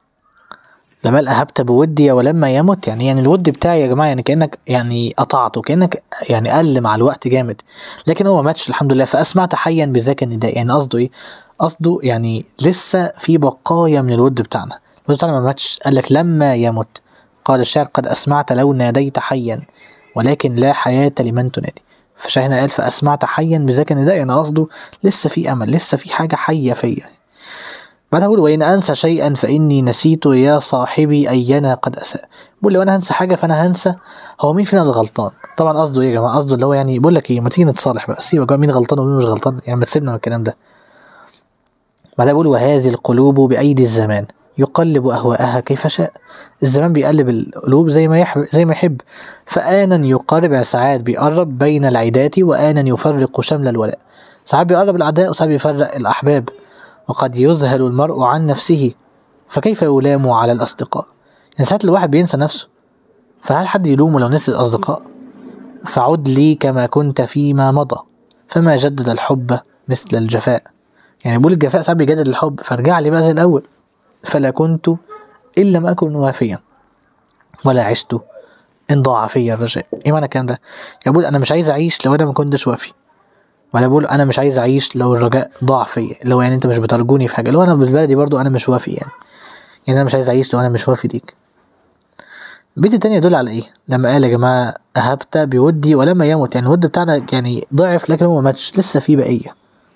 ده بل أهبت بودي ولما يمت يعني يعني الود بتاعي يا جماعة يعني كأنك يعني قطعته كأنك يعني قل مع الوقت جامد لكن هو ما ماتش الحمد لله فأسمعت حيا بذاك النداء يعني قصده إيه؟ قصده يعني لسه في بقايا من الود بتاعنا الود بتاعنا ما ماتش قال لك لما يمت قال الشاعر قد أسمعت لو ناديت حيا ولكن لا حياة لمن تنادي فشاهنا قال فأسمعت حيا بذاك النداء يعني قصده لسه في أمل لسه في حاجة حية فيا بعدها بقول وإن أنسى شيئا فإني نسيت يا صاحبي أينا قد أساء بقول لو أنا هنسى حاجة فأنا هنسى هو مين فينا اللي غلطان طبعا قصده إيه يا جماعة قصده اللي هو يعني بقول لك إيه ما تيجي نتصالح بقى سيبك مين غلطان ومين مش غلطان يعني ما تسيبنا من الكلام ده بعدها بقول وهذه القلوب بأيدي الزمان يقلب أهواءها كيف شاء الزمان بيقلب القلوب زي ما يحب زي ما يحب فآنا يقرب ساعات بيقرب بين العدات وآنا يفرق شمل الولاء ساعات بيقرب الأعداء وساعات بيفرق الأحباب وقد يذهل المرء عن نفسه فكيف يلام على الأصدقاء يعني ساعات الواحد بينسى نفسه فهل حد يلومه لو نسي الأصدقاء فعد لي كما كنت فيما مضى فما جدد الحب مثل الجفاء يعني بيقول الجفاء ساعات بيجدد الحب فارجع لي بقى زي الأول فلا كنت إن لم أكن وافيا ولا عشت إن ضاع في الرجاء إيه معنى الكلام ده؟ يقول أنا مش عايز أعيش لو أنا ما كنتش وافي ولا بقول أنا مش عايز أعيش لو الرجاء ضاع فيا لو يعني أنت مش بترجوني في حاجة لو أنا بالبلدي برضو أنا مش وافي يعني يعني أنا مش عايز أعيش لو أنا مش وافي ليك البيت التاني يدل على إيه؟ لما قال يا جماعة أهبت بودي ولما يموت يعني الود بتاعنا يعني ضعف لكن هو ما ماتش لسه في بقية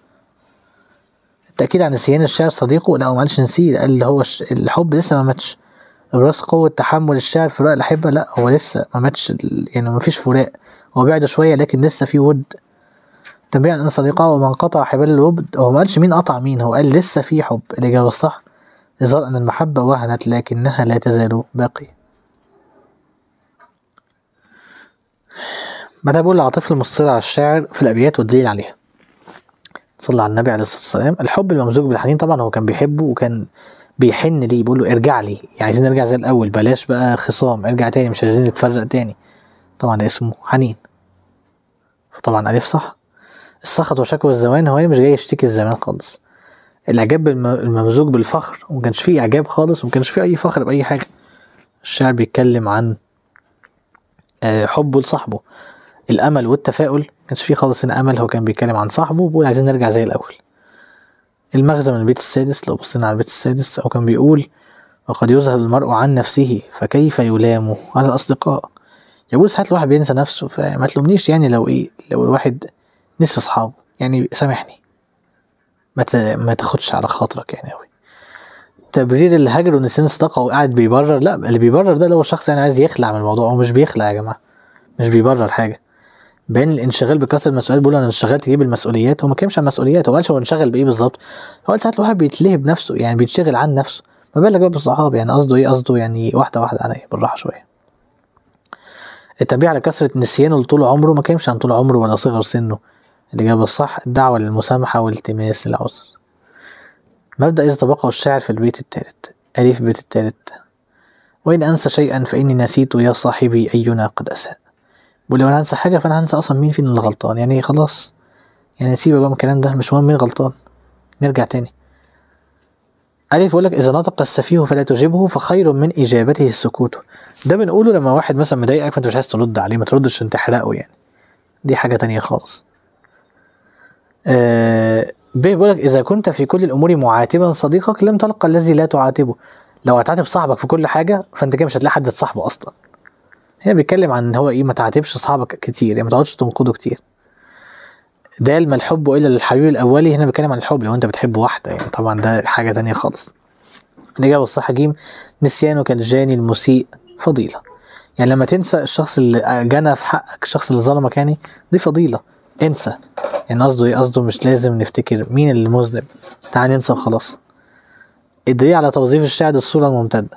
التأكيد عن نسيان الشاعر صديقه لا هو ما قالش نسيه قال اللي هو الحب لسه ما ماتش ابراز قوة تحمل الشاعر فراق الأحبة لا هو لسه ما ماتش يعني ما فيش فراق هو بعد شوية لكن لسه في ود تنبيه عن أن صديقه ومن قطع حبال الود هو ما قالش مين قطع مين هو قال لسه في حب الإجابة الصح إظهار أن المحبة وهنت لكنها لا تزال باقية بعدها بيقول العاطفة المصرة على الشاعر في الأبيات والدليل عليها صلى على النبي عليه الصلاة والسلام الحب الممزوج بالحنين طبعا هو كان بيحبه وكان بيحن ليه بيقول له ارجع لي يعني عايزين نرجع زي الأول بلاش بقى خصام ارجع تاني مش عايزين نتفرق تاني طبعا ده اسمه حنين فطبعا ألف صح السخط وشكوى الزمان هو مش جاي يشتكي الزمان خالص الإعجاب الممزوج بالفخر وما كانش فيه إعجاب خالص وما كانش فيه أي فخر بأي حاجة الشاعر بيتكلم عن حبه لصاحبه الأمل والتفاؤل كانش فيه خالص هنا أمل هو كان بيتكلم عن صاحبه وبيقول عايزين نرجع زي الأول المغزى من البيت السادس لو بصينا على البيت السادس أو كان بيقول وقد يذهل المرء عن نفسه فكيف يلام على الأصدقاء يقول ساعات الواحد بينسى نفسه فما تلومنيش يعني لو إيه لو الواحد نسي أصحابه يعني سامحني ما ما تاخدش على خاطرك يعني أوي تبرير الهجر ونسيان الصداقة وقاعد بيبرر لا اللي بيبرر ده اللي هو الشخص يعني عايز يخلع من الموضوع هو مش بيخلع يا جماعة مش بيبرر حاجة بين الانشغال بكسر المسؤوليات بيقول انا انشغلت تجيب المسؤوليات هو ما كانش عن مسؤوليات هو قالش هو انشغل بايه بالظبط هو قال ساعات الواحد بيتلهي بنفسه يعني بيتشغل عن نفسه ما بالك بقى بالصحاب يعني قصده ايه قصده يعني واحده واحده عليا بالراحه شويه التنبيه على كثرة نسيانه لطول عمره ما كانش عن طول عمره ولا صغر سنه الإجابة الصح الدعوة للمسامحة والالتماس العذر مبدأ إذا تبقى الشاعر في البيت الثالث ألف بيت الثالث وإن أنسى شيئا فإني نسيت يا صاحبي أينا قد أساء ولو انا هنسى حاجه فانا هنسى اصلا مين فينا اللي غلطان يعني خلاص يعني سيبك بقى من الكلام ده مش مهم مين غلطان نرجع تاني ألف يقول لك إذا نطق السفيه فلا تجيبه فخير من إجابته السكوت ده بنقوله لما واحد مثلا مضايقك فأنت مش عايز ترد عليه ما تردش عشان تحرقه يعني دي حاجة تانية خالص آه ب بيقول لك إذا كنت في كل الأمور معاتبا صديقك لم تلقى الذي لا تعاتبه لو هتعاتب صاحبك في كل حاجه فانت كده مش هتلاقي حد تصاحبه اصلا هنا بيتكلم عن ان هو ايه ما تعاتبش صاحبك كتير يعني ما تقعدش تنقده كتير دال ما الحب الا للحبيب الاولي هنا بيتكلم عن الحب لو انت بتحب واحده يعني طبعا ده حاجه تانية خالص الاجابه الصح جيم نسيانك الجاني المسيء فضيله يعني لما تنسى الشخص اللي جنى في حقك الشخص اللي ظلمك يعني دي فضيله انسى يعني قصده ايه قصده مش لازم نفتكر مين اللي مذنب تعال ننسى وخلاص الدليل على توظيف الشاهد الصورة الممتدة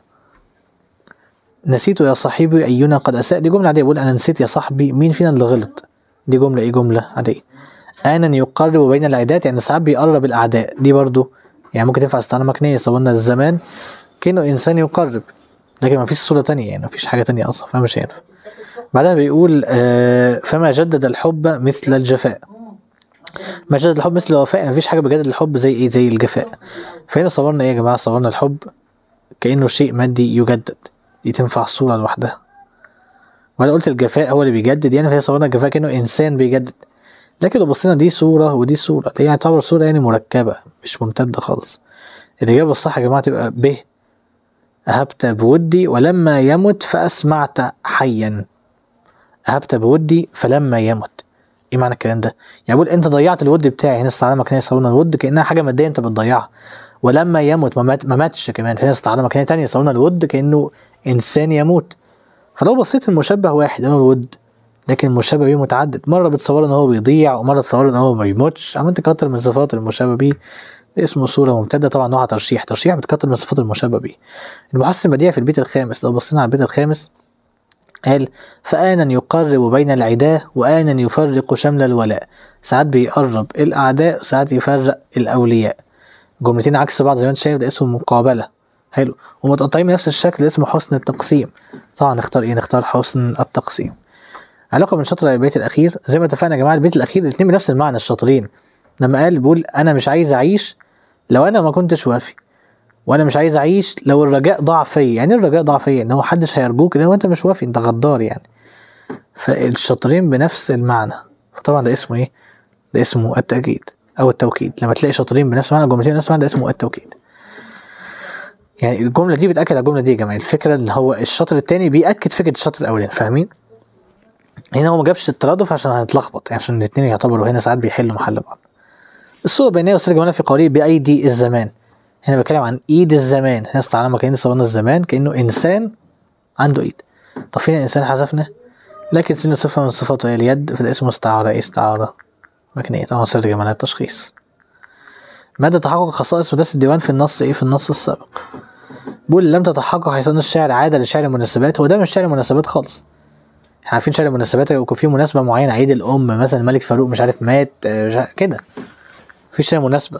نسيت يا صاحبي أينا قد أساء دي جملة عادية بقول أنا نسيت يا صاحبي مين فينا اللي غلط دي جملة إيه جملة عادية آنا يقرب بين العدات يعني ساعات بيقرب الأعداء دي برضو يعني ممكن تنفع استعانة مكنية صورنا الزمان كأنه إنسان يقرب لكن ما فيش صورة تانية يعني ما فيش حاجة تانية أصلا فمش هينفع بعدها بيقول آه فما جدد الحب مثل الجفاء ما جدد الحب مثل الوفاء يعني مفيش حاجة بجدد الحب زي ايه زي الجفاء فهنا صورنا ايه يا جماعة صورنا الحب كأنه شيء مادي يجدد دي تنفع صورة لوحدها وانا قلت الجفاء هو اللي بيجدد يعني فهي صورنا الجفاء كأنه إنسان بيجدد لكن لو بصينا دي صورة ودي صورة دي يعني تعتبر صورة يعني مركبة مش ممتدة خالص الإجابة الصح يا جماعة تبقى ب أهبت بودي ولما يمت فأسمعت حيا أهبت بودي فلما يمت ايه معنى الكلام ده؟ يعني بقول انت ضيعت الود بتاعي هنا استعاره مكانيه يصورنا الود كانها حاجه ماديه انت بتضيعها ولما يموت ما, مات ما ماتش كمان هنا استعاره مكانيه تانية يصورنا الود كانه انسان يموت فلو بصيت المشبه واحد هو الود لكن المشبه بيه متعدد مره بتصور ان هو بيضيع ومره تصور ان هو ما بيموتش عملت كتر من صفات المشبه بيه اسمه صورة ممتدة طبعا نوعها ترشيح ترشيح بتكتر من صفات المشبه بيه المحسن البديع في البيت الخامس لو بصينا على البيت الخامس قال فآنا يقرب بين العداة وآنا يفرق شمل الولاء ساعات بيقرب الأعداء وساعات يفرق الأولياء جملتين عكس بعض زي ما انت شايف ده اسمه مقابلة حلو ومتقطعين بنفس الشكل اسمه حسن التقسيم طبعا نختار ايه نختار حسن التقسيم علاقة بين شطر البيت الأخير زي ما اتفقنا يا جماعة البيت الأخير الاتنين بنفس المعنى الشاطرين لما قال بيقول أنا مش عايز أعيش لو أنا ما كنتش وافي وانا مش عايز اعيش لو الرجاء ضاع فيا يعني إيه الرجاء ضاع فيا ان هو محدش هيرجوك لو انت مش وافي انت غدار يعني فالشاطرين بنفس المعنى فطبعا ده اسمه ايه ده اسمه التأكيد او التوكيد لما تلاقي شاطرين بنفس المعنى جملتين بنفس المعنى ده اسمه التوكيد يعني الجملة دي بتأكد على الجملة دي يا جماعة الفكرة ان هو الشاطر التاني بيأكد فكرة الشاطر الأولاني فاهمين؟ هنا هو ما جابش الترادف عشان هنتلخبط يعني عشان الاتنين يعتبروا هنا ساعات بيحلوا محل بعض الصورة البينية والصورة الجمالية في قوله بأيدي الزمان هنا بتكلم عن ايد الزمان هنا استعلمنا كأن صورنا الزمان كأنه إنسان عنده ايد طب فين الإنسان حذفنا لكن سن صفة من صفاته هي اليد فده اسمه استعارة ايه استعارة مكنية طبعا سر جمالات التشخيص مدى تحقق خصائص مدرسة الديوان في النص ايه في النص السابق بيقول لم تتحقق حيثان الشعر عادة لشعر المناسبات هو ده مش شعر مناسبات خالص احنا عارفين شعر المناسبات يكون في مناسبة معينة عيد الأم مثلا الملك فاروق مش عارف مات مش عارف كده في شعر مناسبة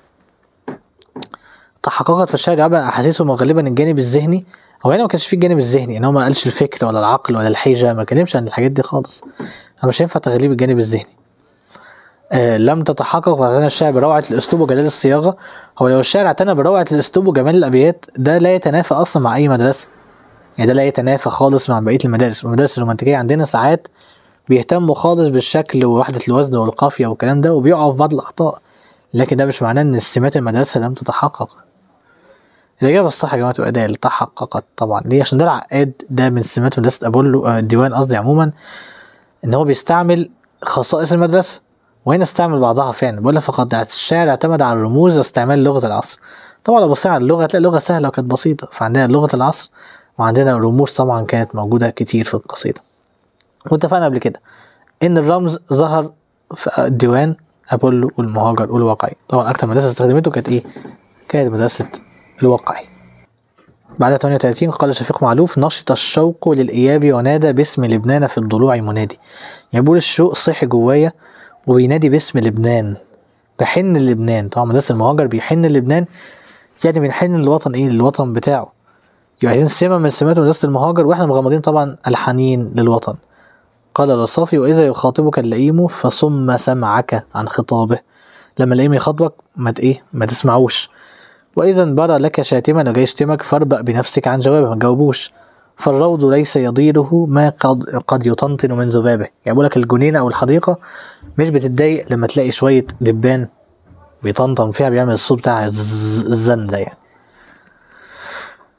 تحققت في الشعر عبر احاسيسهم غالبا الجانب الذهني هو هنا ما كانش فيه الجانب الذهني يعني هو ما قالش الفكر ولا العقل ولا الحيجه ما كلمش عن الحاجات دي خالص مش هينفع تغليب الجانب الذهني آه لم تتحقق واعتنى الشاعر بروعة الأسلوب وجلال الصياغة هو لو الشاعر اعتنى بروعة الأسلوب وجمال الأبيات ده لا يتنافى أصلا مع أي مدرسة يعني ده لا يتنافى خالص مع بقية المدارس المدارس الرومانتيكية عندنا ساعات بيهتموا خالص بالشكل ووحدة الوزن والقافية والكلام ده وبيقعوا في بعض الأخطاء لكن ده مش معناه إن سمات المدرسة لم تتحقق الإجابة الصح يا جماعة تبقى د تحققت طبعا ليه عشان ده العقاد ده من سمات مدرسة أبولو آه، الديوان قصدي عموما إن هو بيستعمل خصائص المدرسة وهنا استعمل بعضها فعلا بقول لك فقد الشاعر اعتمد على الرموز واستعمال لغة العصر طبعا لو بصينا على اللغة هتلاقي اللغة سهلة وكانت بسيطة فعندنا لغة العصر وعندنا الرموز طبعا كانت موجودة كتير في القصيدة واتفقنا قبل كده إن الرمز ظهر في الديوان أبولو والمهاجر والواقعي طبعا أكتر مدرسة استخدمته كانت إيه؟ كانت مدرسة الواقعي بعد 38 قال شفيق معلوف نشط الشوق للإياب ونادى باسم لبنان في الضلوع منادي يعني بيقول الشوق صحي جوايا وبينادي باسم لبنان بحن لبنان طبعا مدرسة المهاجر بيحن لبنان يعني بنحن للوطن ايه للوطن بتاعه يبقى عايزين سمة من سمات مدرسة المهاجر واحنا مغمضين طبعا الحنين للوطن قال الرصافي وإذا يخاطبك اللئيم فصم سمعك عن خطابه لما اللئيم يخاطبك ما ت- ايه ما تسمعوش وإذا برى لك شاتما وجاي يشتمك فاربأ بنفسك عن جوابه ما تجاوبوش فالروض ليس يضيره ما قد قد يطنطن من ذبابه يعني بيقول لك الجنينة أو الحديقة مش بتتضايق لما تلاقي شوية دبان بيطنطن فيها بيعمل الصوت بتاع الز- الزن ده يعني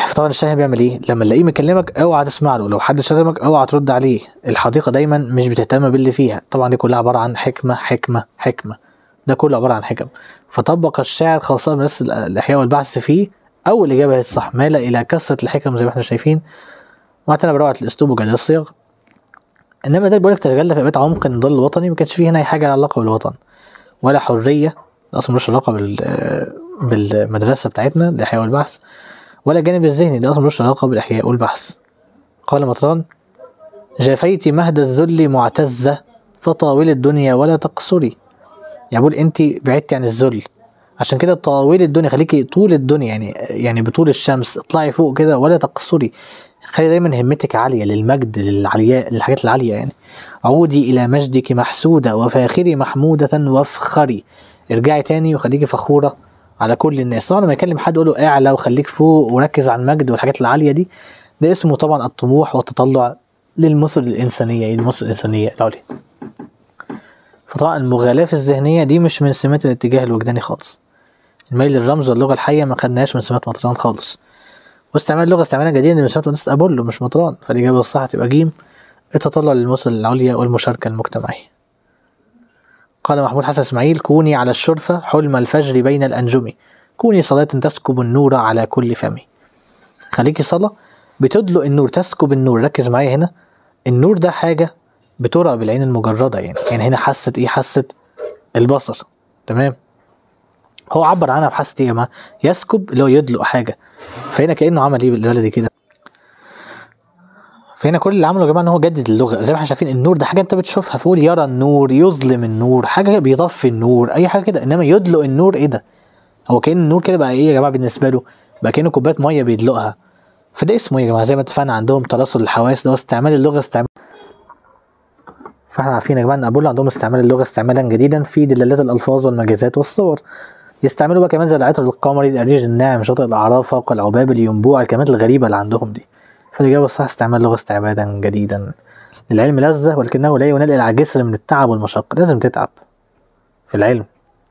فطبعا الشاهد بيعمل ايه لما نلاقيه مكلمك اوعى تسمع له لو حد شتمك اوعى ترد عليه الحديقه دايما مش بتهتم باللي فيها طبعا دي كلها عباره عن حكمه حكمه حكمه ده كله عباره عن حكم فطبق الشاعر خاصه بس الاحياء والبعث فيه اول اجابه هي الصح مال الى كثره الحكم زي ما احنا شايفين واعتنى بروعه الاسلوب وجمال الصيغ انما ده بيقول لك تتجلى في بيت عمق النضال الوطني ما كانش فيه هنا اي حاجه لها علاقه بالوطن ولا حريه ده اصلا ملوش علاقه بال بالمدرسه بتاعتنا الاحياء والبحث ولا الجانب الذهني ده اصلا ملوش علاقه بالاحياء والبحث قال مطران جافيت مهد الذل معتزه فطاول الدنيا ولا تقصري يعني بقول انت بعدتي عن الذل عشان كده طاولي الدنيا خليكي طول الدنيا يعني يعني بطول الشمس اطلعي فوق كده ولا تقصري خلي دايما همتك عالية للمجد للعلياء للحاجات العالية يعني عودي إلى مجدك محسودة وفاخري محمودة وافخري ارجعي تاني وخليكي فخورة على كل الناس طبعا لما يكلم حد يقول له اعلى وخليك فوق وركز على المجد والحاجات العالية دي ده اسمه طبعا الطموح والتطلع للمصر الإنسانية المصر الإنسانية العليا فطبعا المغالاة في الذهنية دي مش من سمات الاتجاه الوجداني خالص الميل للرمز واللغة الحية ما خدناهاش من سمات مطران خالص واستعمال اللغة استعمالا جديدا من سمات مدرسة أبولو مش مطران فالإجابة الصح تبقى جيم التطلع للمثل العليا والمشاركة المجتمعية قال محمود حسن إسماعيل كوني على الشرفة حلم الفجر بين الأنجم كوني صلاة تسكب النور على كل فم خليكي صلاة بتدلق النور تسكب النور ركز معايا هنا النور ده حاجة بترى بالعين المجردة يعني يعني هنا حاسة ايه حاسة البصر تمام هو عبر عنها بحاسة ايه يا جماعة يسكب اللي هو يدلق حاجة فهنا كأنه عمل ايه بالبلدي كده فهنا كل اللي عمله يا جماعه ان هو جدد اللغه زي ما احنا شايفين النور ده حاجه انت بتشوفها فقول يرى النور يظلم النور حاجه بيطفي النور اي حاجه كده انما يدلق النور ايه ده هو كان النور كده بقى ايه يا جماعه بالنسبه له بقى كانه كوبايه ميه بيدلقها فده اسمه ايه يا جماعه زي ما اتفقنا عندهم تراسل الحواس ده هو استعمال اللغه استعمال فاحنا عارفين يا جماعه ان ابولو عندهم استعمال اللغه استعمالا جديدا في دلالات الالفاظ والمجازات والصور يستعملوا بقى كمان زي العطر القمري الاريج الناعم شاطئ الاعراف فوق العباب الينبوع الكلمات الغريبه اللي عندهم دي فالاجابه الصح استعمال لغه استعبادا جديدا العلم لذة ولكنه لا ينال إلى جسر من التعب والمشقة لازم تتعب في العلم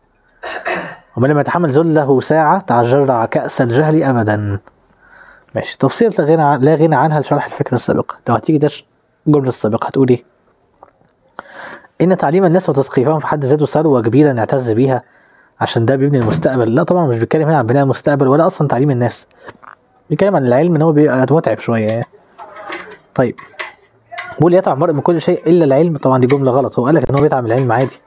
ومن لم يتحمل ذله ساعة تجرع كأس الجهل أبدا ماشي تفصيل لا غنى عن- لا غنى عنها لشرح الفكرة السابقة لو هتيجي تش الجملة السابقة هتقول ايه إن تعليم الناس وتثقيفهم في حد ذاته ثروة كبيرة نعتز بيها عشان ده بيبني المستقبل لا طبعا مش بيتكلم هنا عن بناء المستقبل ولا أصلا تعليم الناس بيتكلم عن العلم إن هو بيبقى متعب شوية يعني طيب بيقول يتعب المرء من كل شيء إلا العلم طبعا دي جملة غلط هو قال لك إن هو بيتعب من العلم عادي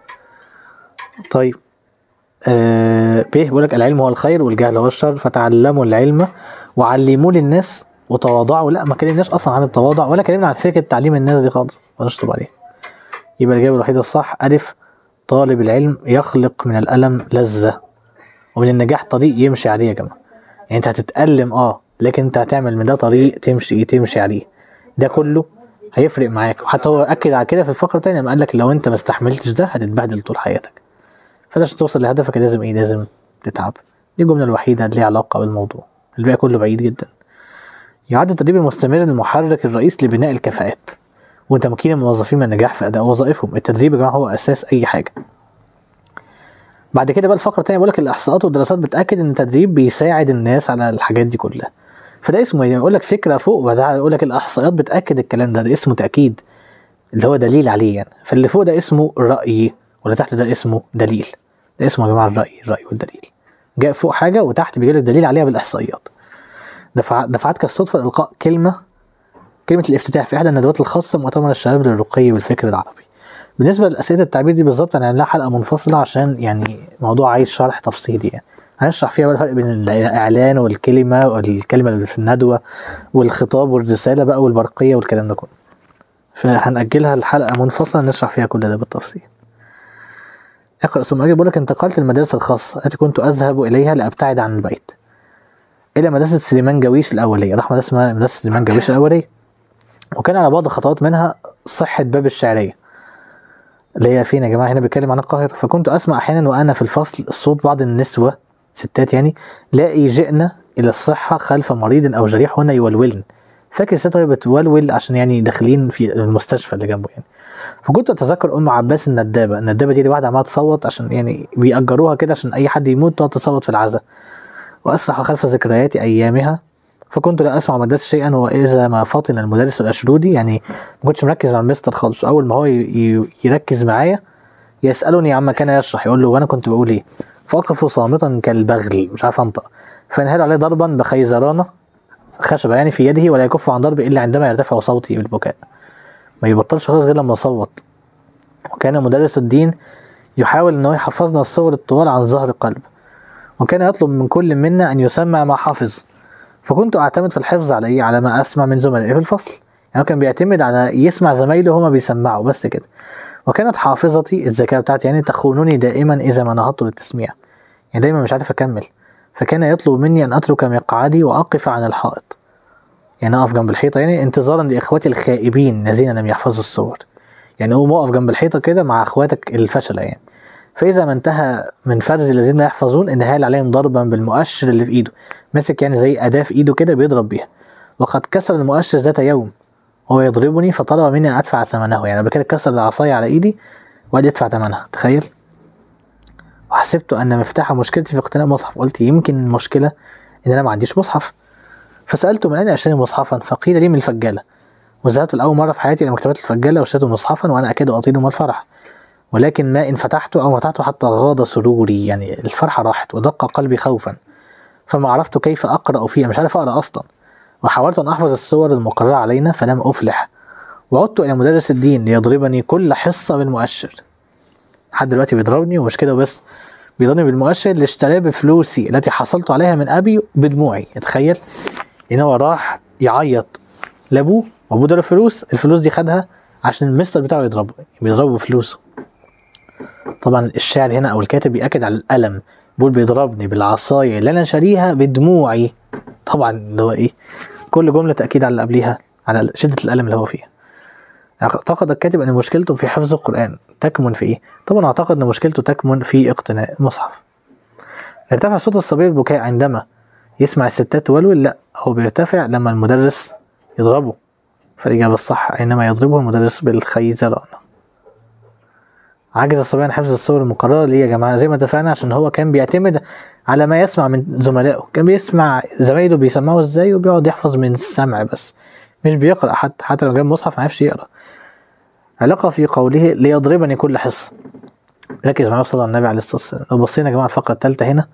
طيب آه ب بيقول لك العلم هو الخير والجهل هو الشر فتعلموا العلم وعلموه للناس وتواضعوا لا ما كلمناش اصلا عن التواضع ولا كلمنا عن فكره تعليم الناس دي خالص ونشطب عليها يبقى الاجابه الوحيده الصح الف طالب العلم يخلق من الالم لذه ومن النجاح طريق يمشي عليه يا جماعه يعني انت هتتالم اه لكن انت هتعمل من ده طريق تمشي تمشي عليه ده كله هيفرق معاك وحتى هو اكد على كده في الفقره الثانيه لما قال لك لو انت ما استحملتش ده هتتبهدل طول حياتك فده عشان توصل لهدفك لازم ايه لازم تتعب دي الجمله الوحيده اللي ليها علاقه بالموضوع الباقي كله بعيد جدا يعد التدريب المستمر المحرك الرئيس لبناء الكفاءات وتمكين الموظفين من النجاح في اداء وظائفهم التدريب يا جماعه هو اساس اي حاجه بعد كده بقى الفقره الثانيه بقول لك الاحصاءات والدراسات بتاكد ان التدريب بيساعد الناس على الحاجات دي كلها فده اسمه يعني يقول لك فكره فوق وبعدها يقول لك الاحصائيات بتاكد الكلام ده ده اسمه تاكيد اللي هو دليل عليه يعني فاللي فوق ده اسمه رأي واللي تحت ده اسمه دليل ده اسمه يا جماعه الرأي الرأي والدليل جاء فوق حاجه وتحت بيجي لك دليل عليها بالاحصائيات دفع دفعت كالصدفه لالقاء كلمه كلمه الافتتاح في احدى الندوات الخاصه مؤتمر الشباب للرقي والفكر العربي بالنسبه لاسئله التعبير دي بالظبط انا لها حلقه منفصله عشان يعني موضوع عايز شرح تفصيلي يعني هنشرح فيها بقى الفرق بين الاعلان والكلمه والكلمه اللي في الندوه والخطاب والرساله بقى والبرقيه والكلام ده كله فهنأجلها الحلقة منفصلة نشرح فيها كل ده بالتفصيل اقرأ ثم أجي بقول لك انتقلت المدرسة الخاصة التي كنت أذهب إليها لأبتعد عن البيت إلى مدرسة سليمان جويش الأولية راح مدرسة اسمها مدرسة سليمان جويش الأولية وكان على بعض خطوات منها صحة باب الشعرية اللي هي فين يا جماعة هنا بيتكلم عن القاهرة فكنت أسمع أحيانا وأنا في الفصل صوت بعض النسوة ستات يعني لا يجئن إلى الصحة خلف مريض أو جريح هنا يولولن فاكر ست وهي بتولول عشان يعني داخلين في المستشفى اللي جنبه يعني فكنت اتذكر ام عباس الندابه الندابه دي اللي واحده عماله تصوت عشان يعني بيأجروها كده عشان اي حد يموت تقعد تصوت في العزاء واسرح خلف ذكريات ايامها فكنت لا اسمع مدرس شيئا واذا ما فطن المدرس الاشرودي يعني ما كنتش مركز مع المستر خالص اول ما هو ي- ي- يركز معايا يسالني عما كان يشرح يقول له وانا كنت بقول ايه فاقف صامتا كالبغل مش عارف انطق فانهال عليه ضربا بخيزرانه خشبه يعني في يده ولا يكف عن ضربي الا عندما يرتفع صوتي بالبكاء ما يبطلش خالص غير لما اصوت وكان مدرس الدين يحاول انه يحفظنا الصور الطوال عن ظهر قلب وكان يطلب من كل منا ان يسمع ما حفظ فكنت اعتمد في الحفظ على ايه على ما اسمع من زملائي في الفصل يعني هو كان بيعتمد على يسمع زمايله هما بيسمعوا بس كده وكانت حافظتي الذاكره بتاعتي يعني تخونني دائما اذا ما نهضت للتسميع يعني دايما مش عارف اكمل فكان يطلب مني ان اترك مقعدي واقف عن الحائط يعني اقف جنب الحيطه يعني انتظارا لاخواتي الخائبين الذين لم يحفظوا الصور يعني قوم اقف جنب الحيطه كده مع اخواتك الفشله يعني فاذا ما انتهى من فرز الذين لا يحفظون انهال عليهم ضربا بالمؤشر اللي في ايده ماسك يعني زي اداه في ايده كده بيضرب بيها وقد كسر المؤشر ذات يوم هو يضربني فطلب مني ان ادفع ثمنه يعني قبل كده كسر العصايه على ايدي وقال يدفع ثمنها تخيل وحسبت ان مفتاح مشكلتي في اقتناء مصحف قلت يمكن المشكله ان انا ما عنديش مصحف فسالته من اين اشتري مصحفا فقيل لي من الفجاله وذهبت لاول مره في حياتي الى مكتبات الفجاله واشتريت مصحفا وانا اكاد اطيل من الفرح ولكن ما ان فتحته او فتحته حتى غاض سروري يعني الفرحه راحت ودق قلبي خوفا فما عرفت كيف اقرا فيه مش عارف اقرا اصلا وحاولت ان احفظ الصور المقرره علينا فلم افلح وعدت الى مدرس الدين ليضربني كل حصه بالمؤشر لحد دلوقتي بيضربني ومش كده بس بيضربني بالمؤشر اللي اشتراه بفلوسي التي حصلت عليها من ابي بدموعي تخيل ان هو راح يعيط لابوه وابوه اداله فلوس الفلوس دي خدها عشان المستر بتاعه يضربه بيضربه بفلوسه طبعا الشاعر هنا او الكاتب بيأكد على الألم بيقول بيضربني بالعصاية اللي انا شاريها بدموعي طبعا اللي هو ايه كل جملة تأكيد على اللي قبليها على شدة الألم اللي هو فيها اعتقد الكاتب ان مشكلته في حفظ القرآن تكمن في ايه طبعا اعتقد ان مشكلته تكمن في اقتناء المصحف ارتفع صوت الصبي البكاء عندما يسمع الستات تولول لا هو بيرتفع لما المدرس يضربه فالإجابة الصح حينما يضربه المدرس بالخيزران عجز الصبي عن حفظ الصور المقررة ليه يا جماعة زي ما اتفقنا عشان هو كان بيعتمد على ما يسمع من زملائه كان بيسمع زمايله بيسمعوا ازاي وبيقعد يحفظ من السمع بس مش بيقرأ حتى حتى لو جاب مصحف ما عرفش يقرأ علاقة في قوله ليضربني كل حصة ركز معايا صلى على النبي عليه الصلاة والسلام لو بصينا يا جماعة الفقرة الثالثة هنا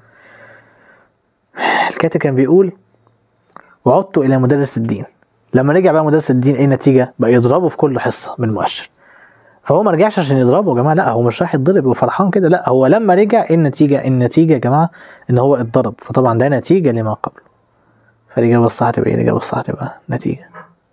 الكاتب كان بيقول وعدت إلى مدرس الدين لما رجع بقى مدرس الدين ايه النتيجة بقى يضربه في كل حصة بالمؤشر فهو ما رجعش عشان يضربه يا جماعه لا هو مش رايح يتضرب وفرحان كده لا هو لما رجع ايه النتيجه النتيجه يا جماعه ان هو اتضرب فطبعا ده نتيجه لما قبله فالاجابه الصح تبقى ايه الاجابه الصح تبقى نتيجه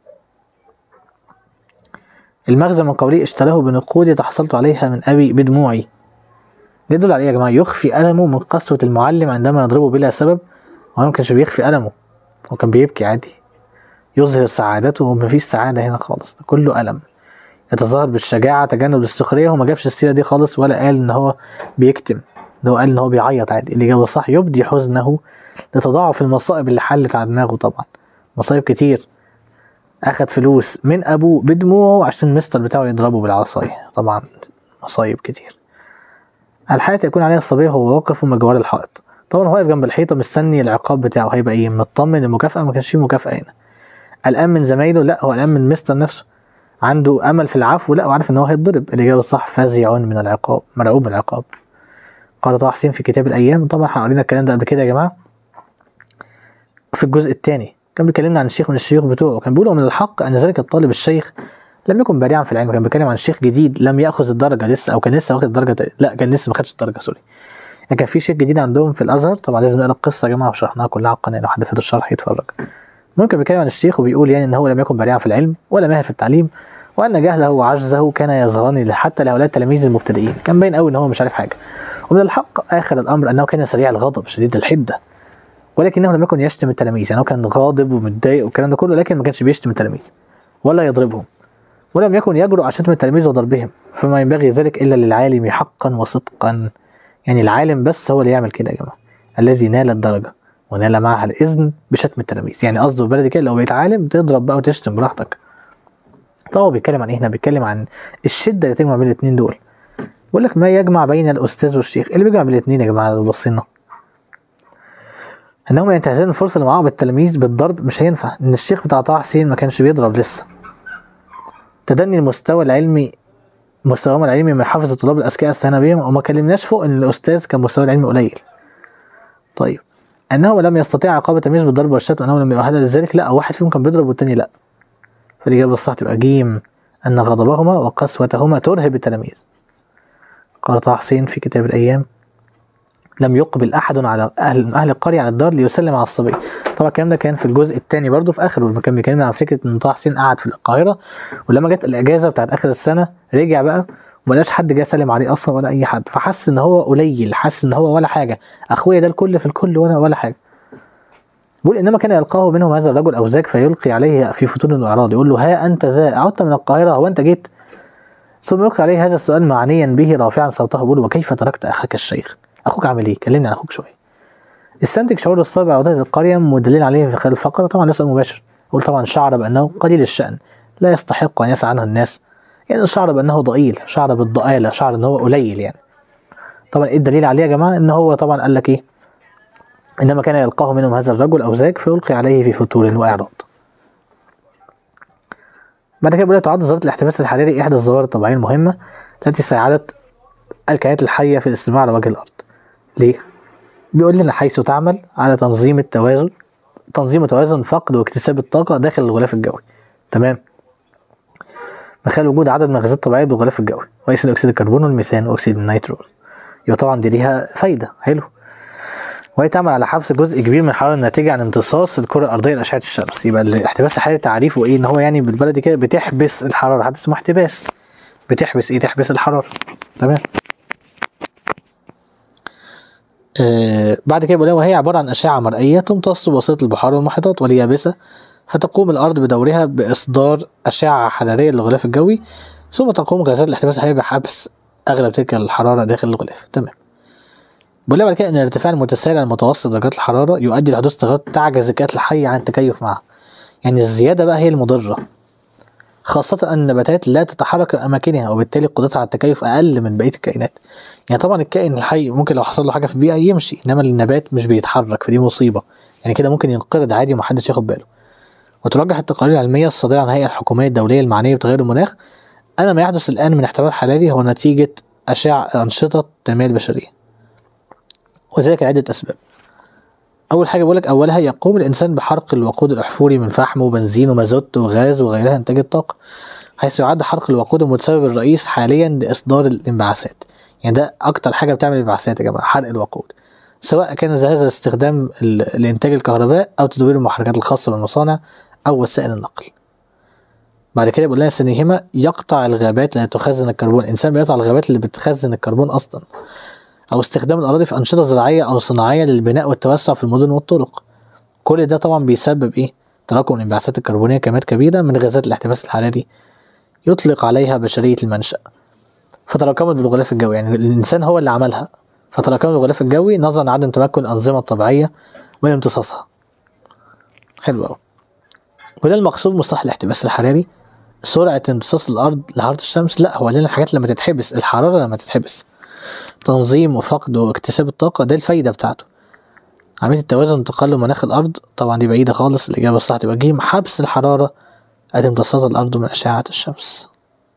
المغزى من قوله اشتراه بنقود تحصلت عليها من ابي بدموعي يدل على ايه يا جماعه يخفي المه من قسوه المعلم عندما يضربه بلا سبب هو ما كانش بيخفي المه هو كان بيبكي عادي يظهر سعادته ومفيش سعاده هنا خالص ده كله الم يتظاهر بالشجاعة تجنب السخرية وما جابش السيرة دي خالص ولا قال إن هو بيكتم ده هو قال إن هو بيعيط عادي الإجابة الصح يبدي حزنه لتضاعف المصائب اللي حلت على دماغه طبعا مصايب كتير أخد فلوس من أبوه بدموعه عشان المستر بتاعه يضربه بالعصاية طبعا مصايب كتير الحياة يكون عليها الصبي وهو واقف مجوار الحائط طبعا هو واقف جنب الحيطة مستني العقاب بتاعه هيبقى إيه مطمن المكافأة ما كانش فيه مكافأة هنا قلقان من زمايله لا هو قلقان من المستر نفسه عنده امل في العفو لا وعارف ان هو هيتضرب الاجابه الصح فزع من العقاب مرعوب من العقاب قال طه حسين في كتاب الايام طبعا احنا قرينا الكلام ده قبل كده يا جماعه في الجزء الثاني كان بيكلمنا عن الشيخ من الشيوخ بتوعه كان بيقول من الحق ان ذلك الطالب الشيخ لم يكن بارعا في العلم كان بيتكلم عن شيخ جديد لم ياخذ الدرجه لسه او كان لسه واخد الدرجه لا كان لسه ما خدش الدرجه سوري يعني كان في شيخ جديد عندهم في الازهر طبعا لازم نقرا القصه يا جماعه وشرحناها كلها على القناه لو حد فات الشرح يتفرج ممكن بيتكلم عن الشيخ وبيقول يعني ان هو لم يكن بارعا في العلم ولا ماهر في التعليم وان جهله وعجزه كان يظهران حتى لهؤلاء التلاميذ المبتدئين كان باين قوي ان هو مش عارف حاجه ومن الحق اخر الامر انه كان سريع الغضب شديد الحده ولكنه لم يكن يشتم التلاميذ يعني هو كان غاضب ومتضايق والكلام ده كله لكن ما كانش بيشتم التلاميذ ولا يضربهم ولم يكن يجرؤ على شتم التلاميذ وضربهم فما ينبغي ذلك الا للعالم حقا وصدقا يعني العالم بس هو اللي يعمل كده يا جماعه الذي نال الدرجه ونال معها الاذن بشتم التلاميذ يعني قصده بلدي كده لو بقيت عالم تضرب بقى وتشتم براحتك طبعا بيتكلم عن ايه هنا بيتكلم عن الشده اللي تجمع بين الاثنين دول بيقول لك ما يجمع بين الاستاذ والشيخ اللي بيجمع بين الاثنين يا جماعه لو بصينا انهم ينتهزون الفرصه اللي معاهم التلاميذ بالضرب مش هينفع ان الشيخ بتاع طه حسين ما كانش بيضرب لسه تدني المستوى العلمي مستواهم العلمي من حافظ الطلاب الاذكياء استهان بهم وما كلمناش فوق ان الاستاذ كان مستواه العلمي قليل طيب انه لم يستطيع عقاب التمييز بالضرب والشتم وانه لم يؤهل لذلك لا واحد فيهم كان بيضرب والتاني لا فالاجابه الصح تبقى جيم ان غضبهما وقسوتهما ترهب التلاميذ قال طه حسين في كتاب الايام لم يقبل احد على اهل اهل القريه على الدار ليسلم على الصبي طبعا الكلام ده كان في الجزء الثاني برضه في اخره لما كان بيكلمنا عن فكره ان طه حسين قعد في القاهره ولما جت الاجازه بتاعت اخر السنه رجع بقى وملقاش حد جه سلم عليه اصلا ولا اي حد فحس ان هو قليل حس ان هو ولا حاجه اخويا ده الكل في الكل وانا ولا حاجه بيقول انما كان يلقاه منهم هذا الرجل او ذاك فيلقي عليه في فتون الاعراض يقول له ها انت ذا عدت من القاهره هو انت جيت ثم يلقي عليه هذا السؤال معنيا به رافعا صوته يقول وكيف تركت اخاك الشيخ اخوك عامل ايه كلمني عن اخوك شويه استنتج شعور الصابع وضعة القرية مدلين عليه في خلال الفقرة طبعا ده سؤال مباشر يقول طبعا شعر بأنه قليل الشأن لا يستحق أن يسعى عنه الناس يعني شعر بأنه ضئيل شعر بالضئالة شعر أن هو قليل يعني طبعا ايه الدليل عليه يا جماعة ان هو طبعا قال لك ايه انما كان يلقاه منهم هذا الرجل او ذاك فيلقي عليه في فتور واعراض بعد كده بيقول لك تعد ظاهرة الاحتباس الحراري احدى الظواهر الطبيعية المهمة التي ساعدت الكائنات الحية في الاستمرار على وجه الارض ليه؟ بيقول لنا حيث تعمل على تنظيم التوازن تنظيم وتوازن فقد واكتساب الطاقة داخل الغلاف الجوي تمام من خلال وجود عدد من الغازات الطبيعية بالغلاف الجوي وليس أكسيد الكربون والميثان وأكسيد النيتروز يبقى طبعا دي ليها فايدة حلو وهي تعمل على حبس جزء كبير من الحرارة الناتجة عن امتصاص الكرة الأرضية لأشعة الشمس يبقى الاحتباس الحراري تعريفه إيه إن هو يعني بالبلدي كده بتحبس الحرارة حد اسمه احتباس بتحبس إيه تحبس الحرارة تمام آه بعد كده بيقول وهي عبارة عن أشعة مرئية تمتص بواسطة البحار والمحيطات واليابسة فتقوم الأرض بدورها بإصدار أشعة حرارية للغلاف الجوي ثم تقوم غازات الاحتباس الحراري بحبس أغلب تلك الحرارة داخل الغلاف تمام بيقول بعد كده إن الارتفاع المتسارع المتوسط درجات الحرارة يؤدي لحدوث تغيرات تعجز الكائنات الحية عن التكيف معها يعني الزيادة بقى هي المضرة خاصة أن النباتات لا تتحرك من أماكنها وبالتالي قدرتها على التكيف أقل من بقية الكائنات يعني طبعا الكائن الحي ممكن لو حصل له حاجة في البيئة يمشي إنما النبات مش بيتحرك فدي مصيبة يعني كده ممكن ينقرض عادي ومحدش ياخد باله وترجح التقارير العلمية الصادرة عن الهيئة الحكومية الدولية المعنية بتغير المناخ أن ما يحدث الآن من احترار حراري هو نتيجة أشعة أنشطة التنمية البشرية وذلك لعدة أسباب أول حاجة بقولك أولها يقوم الإنسان بحرق الوقود الأحفوري من فحم وبنزين ومازوت وغاز وغيرها إنتاج الطاقة حيث يعد حرق الوقود المتسبب الرئيس حاليا لإصدار الانبعاثات يعني ده أكتر حاجة بتعمل انبعاثات يا جماعة حرق الوقود سواء كان هذا استخدام لإنتاج الكهرباء أو تدوير المحركات الخاصة بالمصانع أو وسائل النقل بعد كده بيقول لنا ثانيهما يقطع الغابات التي تخزن الكربون الإنسان بيقطع الغابات اللي بتخزن الكربون أصلا أو استخدام الأراضي في أنشطة زراعية أو صناعية للبناء والتوسع في المدن والطرق كل ده طبعا بيسبب إيه؟ تراكم الانبعاثات الكربونية كميات كبيرة من غازات الاحتباس الحراري يطلق عليها بشرية المنشأ فتراكمت بالغلاف الجوي يعني الإنسان هو اللي عملها فتراكمت بالغلاف الجوي نظرا لعدم تمكن الأنظمة الطبيعية من امتصاصها حلو أوي وده المقصود مصطلح الاحتباس الحراري سرعة امتصاص الأرض لحرارة الشمس لا هو لنا الحاجات لما تتحبس الحرارة لما تتحبس تنظيم وفقد واكتساب الطاقة ده الفايدة بتاعته عملية التوازن تقلب مناخ الأرض طبعا دي بعيدة خالص الإجابة الصح تبقى جيم حبس الحرارة عدم امتصاص الأرض من أشعة الشمس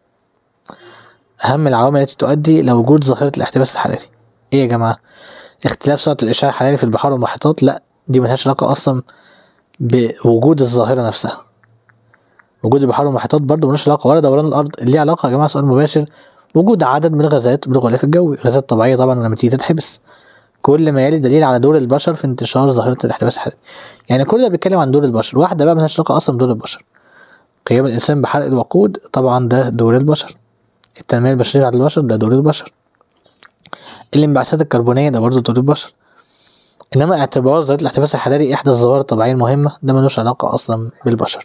أهم العوامل التي تؤدي لوجود ظاهرة الاحتباس الحراري إيه يا جماعة؟ اختلاف سرعة الإشعاع الحراري في البحار والمحيطات لأ دي ملهاش علاقة أصلا بوجود الظاهرة نفسها وجود البحار والمحيطات برضه ملوش علاقة ولا دوران الأرض اللي علاقة يا جماعة سؤال مباشر وجود عدد من الغازات بالغلاف الجوي غازات طبيعية طبعا لما تيجي تتحبس كل ما يلي دليل على دور البشر في انتشار ظاهرة الاحتباس الحراري يعني كل ده بيتكلم عن دور البشر واحدة بقى ملهاش علاقة أصلا بدور البشر قيام الإنسان بحرق الوقود طبعا ده دور البشر التنمية البشرية على البشر ده دور البشر الانبعاثات الكربونية ده برضه دور البشر إنما اعتبار ظاهرة الاحتباس الحراري إحدى الظواهر الطبيعية المهمة ده ملوش علاقة أصلا بالبشر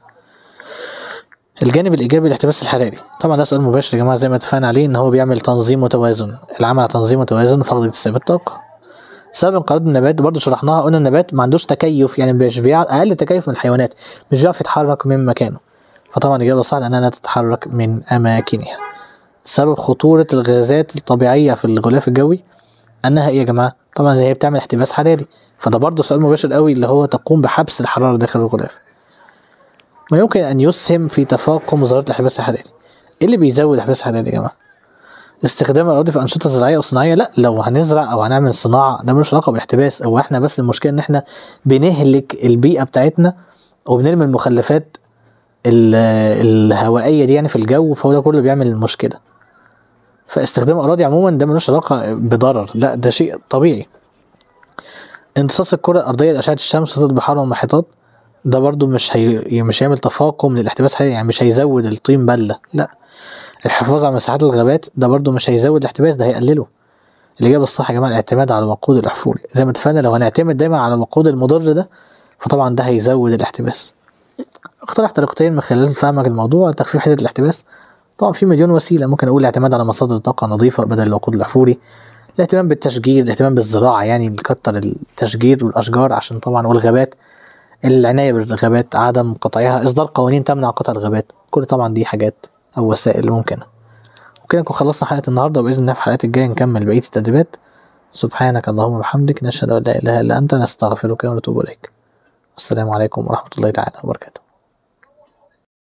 الجانب الإيجابي للاحتباس الحراري طبعا ده سؤال مباشر يا جماعة زي ما اتفقنا عليه إن هو بيعمل تنظيم وتوازن العمل على تنظيم وتوازن وفقد اكتساب الطاقة سبب انقراض النبات برضه شرحناها قلنا النبات ما عندوش تكيف يعني مش بيع... أقل تكيف من الحيوانات مش بيعرف يتحرك من مكانه فطبعا الإجابة الصح إنها لا تتحرك من أماكنها سبب خطورة الغازات الطبيعية في الغلاف الجوي انها ايه يا جماعه طبعا هي بتعمل احتباس حراري فده برضه سؤال مباشر قوي اللي هو تقوم بحبس الحراره داخل الغلاف ما يمكن ان يسهم في تفاقم ظاهره الاحتباس الحراري ايه اللي بيزود الاحتباس الحراري يا جماعه استخدام الاراضي في انشطه زراعيه وصناعيه لا لو هنزرع او هنعمل صناعه ده ملوش علاقه بالاحتباس هو احنا بس المشكله ان احنا بنهلك البيئه بتاعتنا وبنرمي المخلفات ال- الهوائيه دي يعني في الجو فهو ده كله بيعمل المشكله فاستخدام الاراضي عموما ده ملوش علاقه بضرر لا ده شيء طبيعي امتصاص الكره الارضيه لاشعه الشمس ضد البحار والمحيطات ده برضو مش هي... مش هيعمل تفاقم للاحتباس الحراري يعني مش هيزود الطين بله لا الحفاظ على مساحات الغابات ده برضو مش هيزود الاحتباس ده هيقلله الإجابة الصح يا جماعة الاعتماد على الوقود الأحفوري زي ما اتفقنا لو هنعتمد دايما على الوقود المضر ده فطبعا ده هيزود الاحتباس اقترح طريقتين من خلال فهمك الموضوع لتخفيف حدة الاحتباس طبعا في مليون وسيلة ممكن أقول الاعتماد على مصادر طاقة نظيفة بدل الوقود الأحفوري الاهتمام بالتشجير الاهتمام بالزراعة يعني نكتر التشجير والأشجار عشان طبعا والغابات العناية بالغابات عدم قطعها إصدار قوانين تمنع قطع الغابات كل طبعا دي حاجات أو وسائل ممكنة وكده نكون خلصنا حلقة النهاردة وبإذن الله في الحلقات الجاية نكمل بقية التدريبات سبحانك اللهم وبحمدك نشهد أن لا إله إلا أنت نستغفرك ونتوب إليك والسلام عليكم ورحمة الله تعالى وبركاته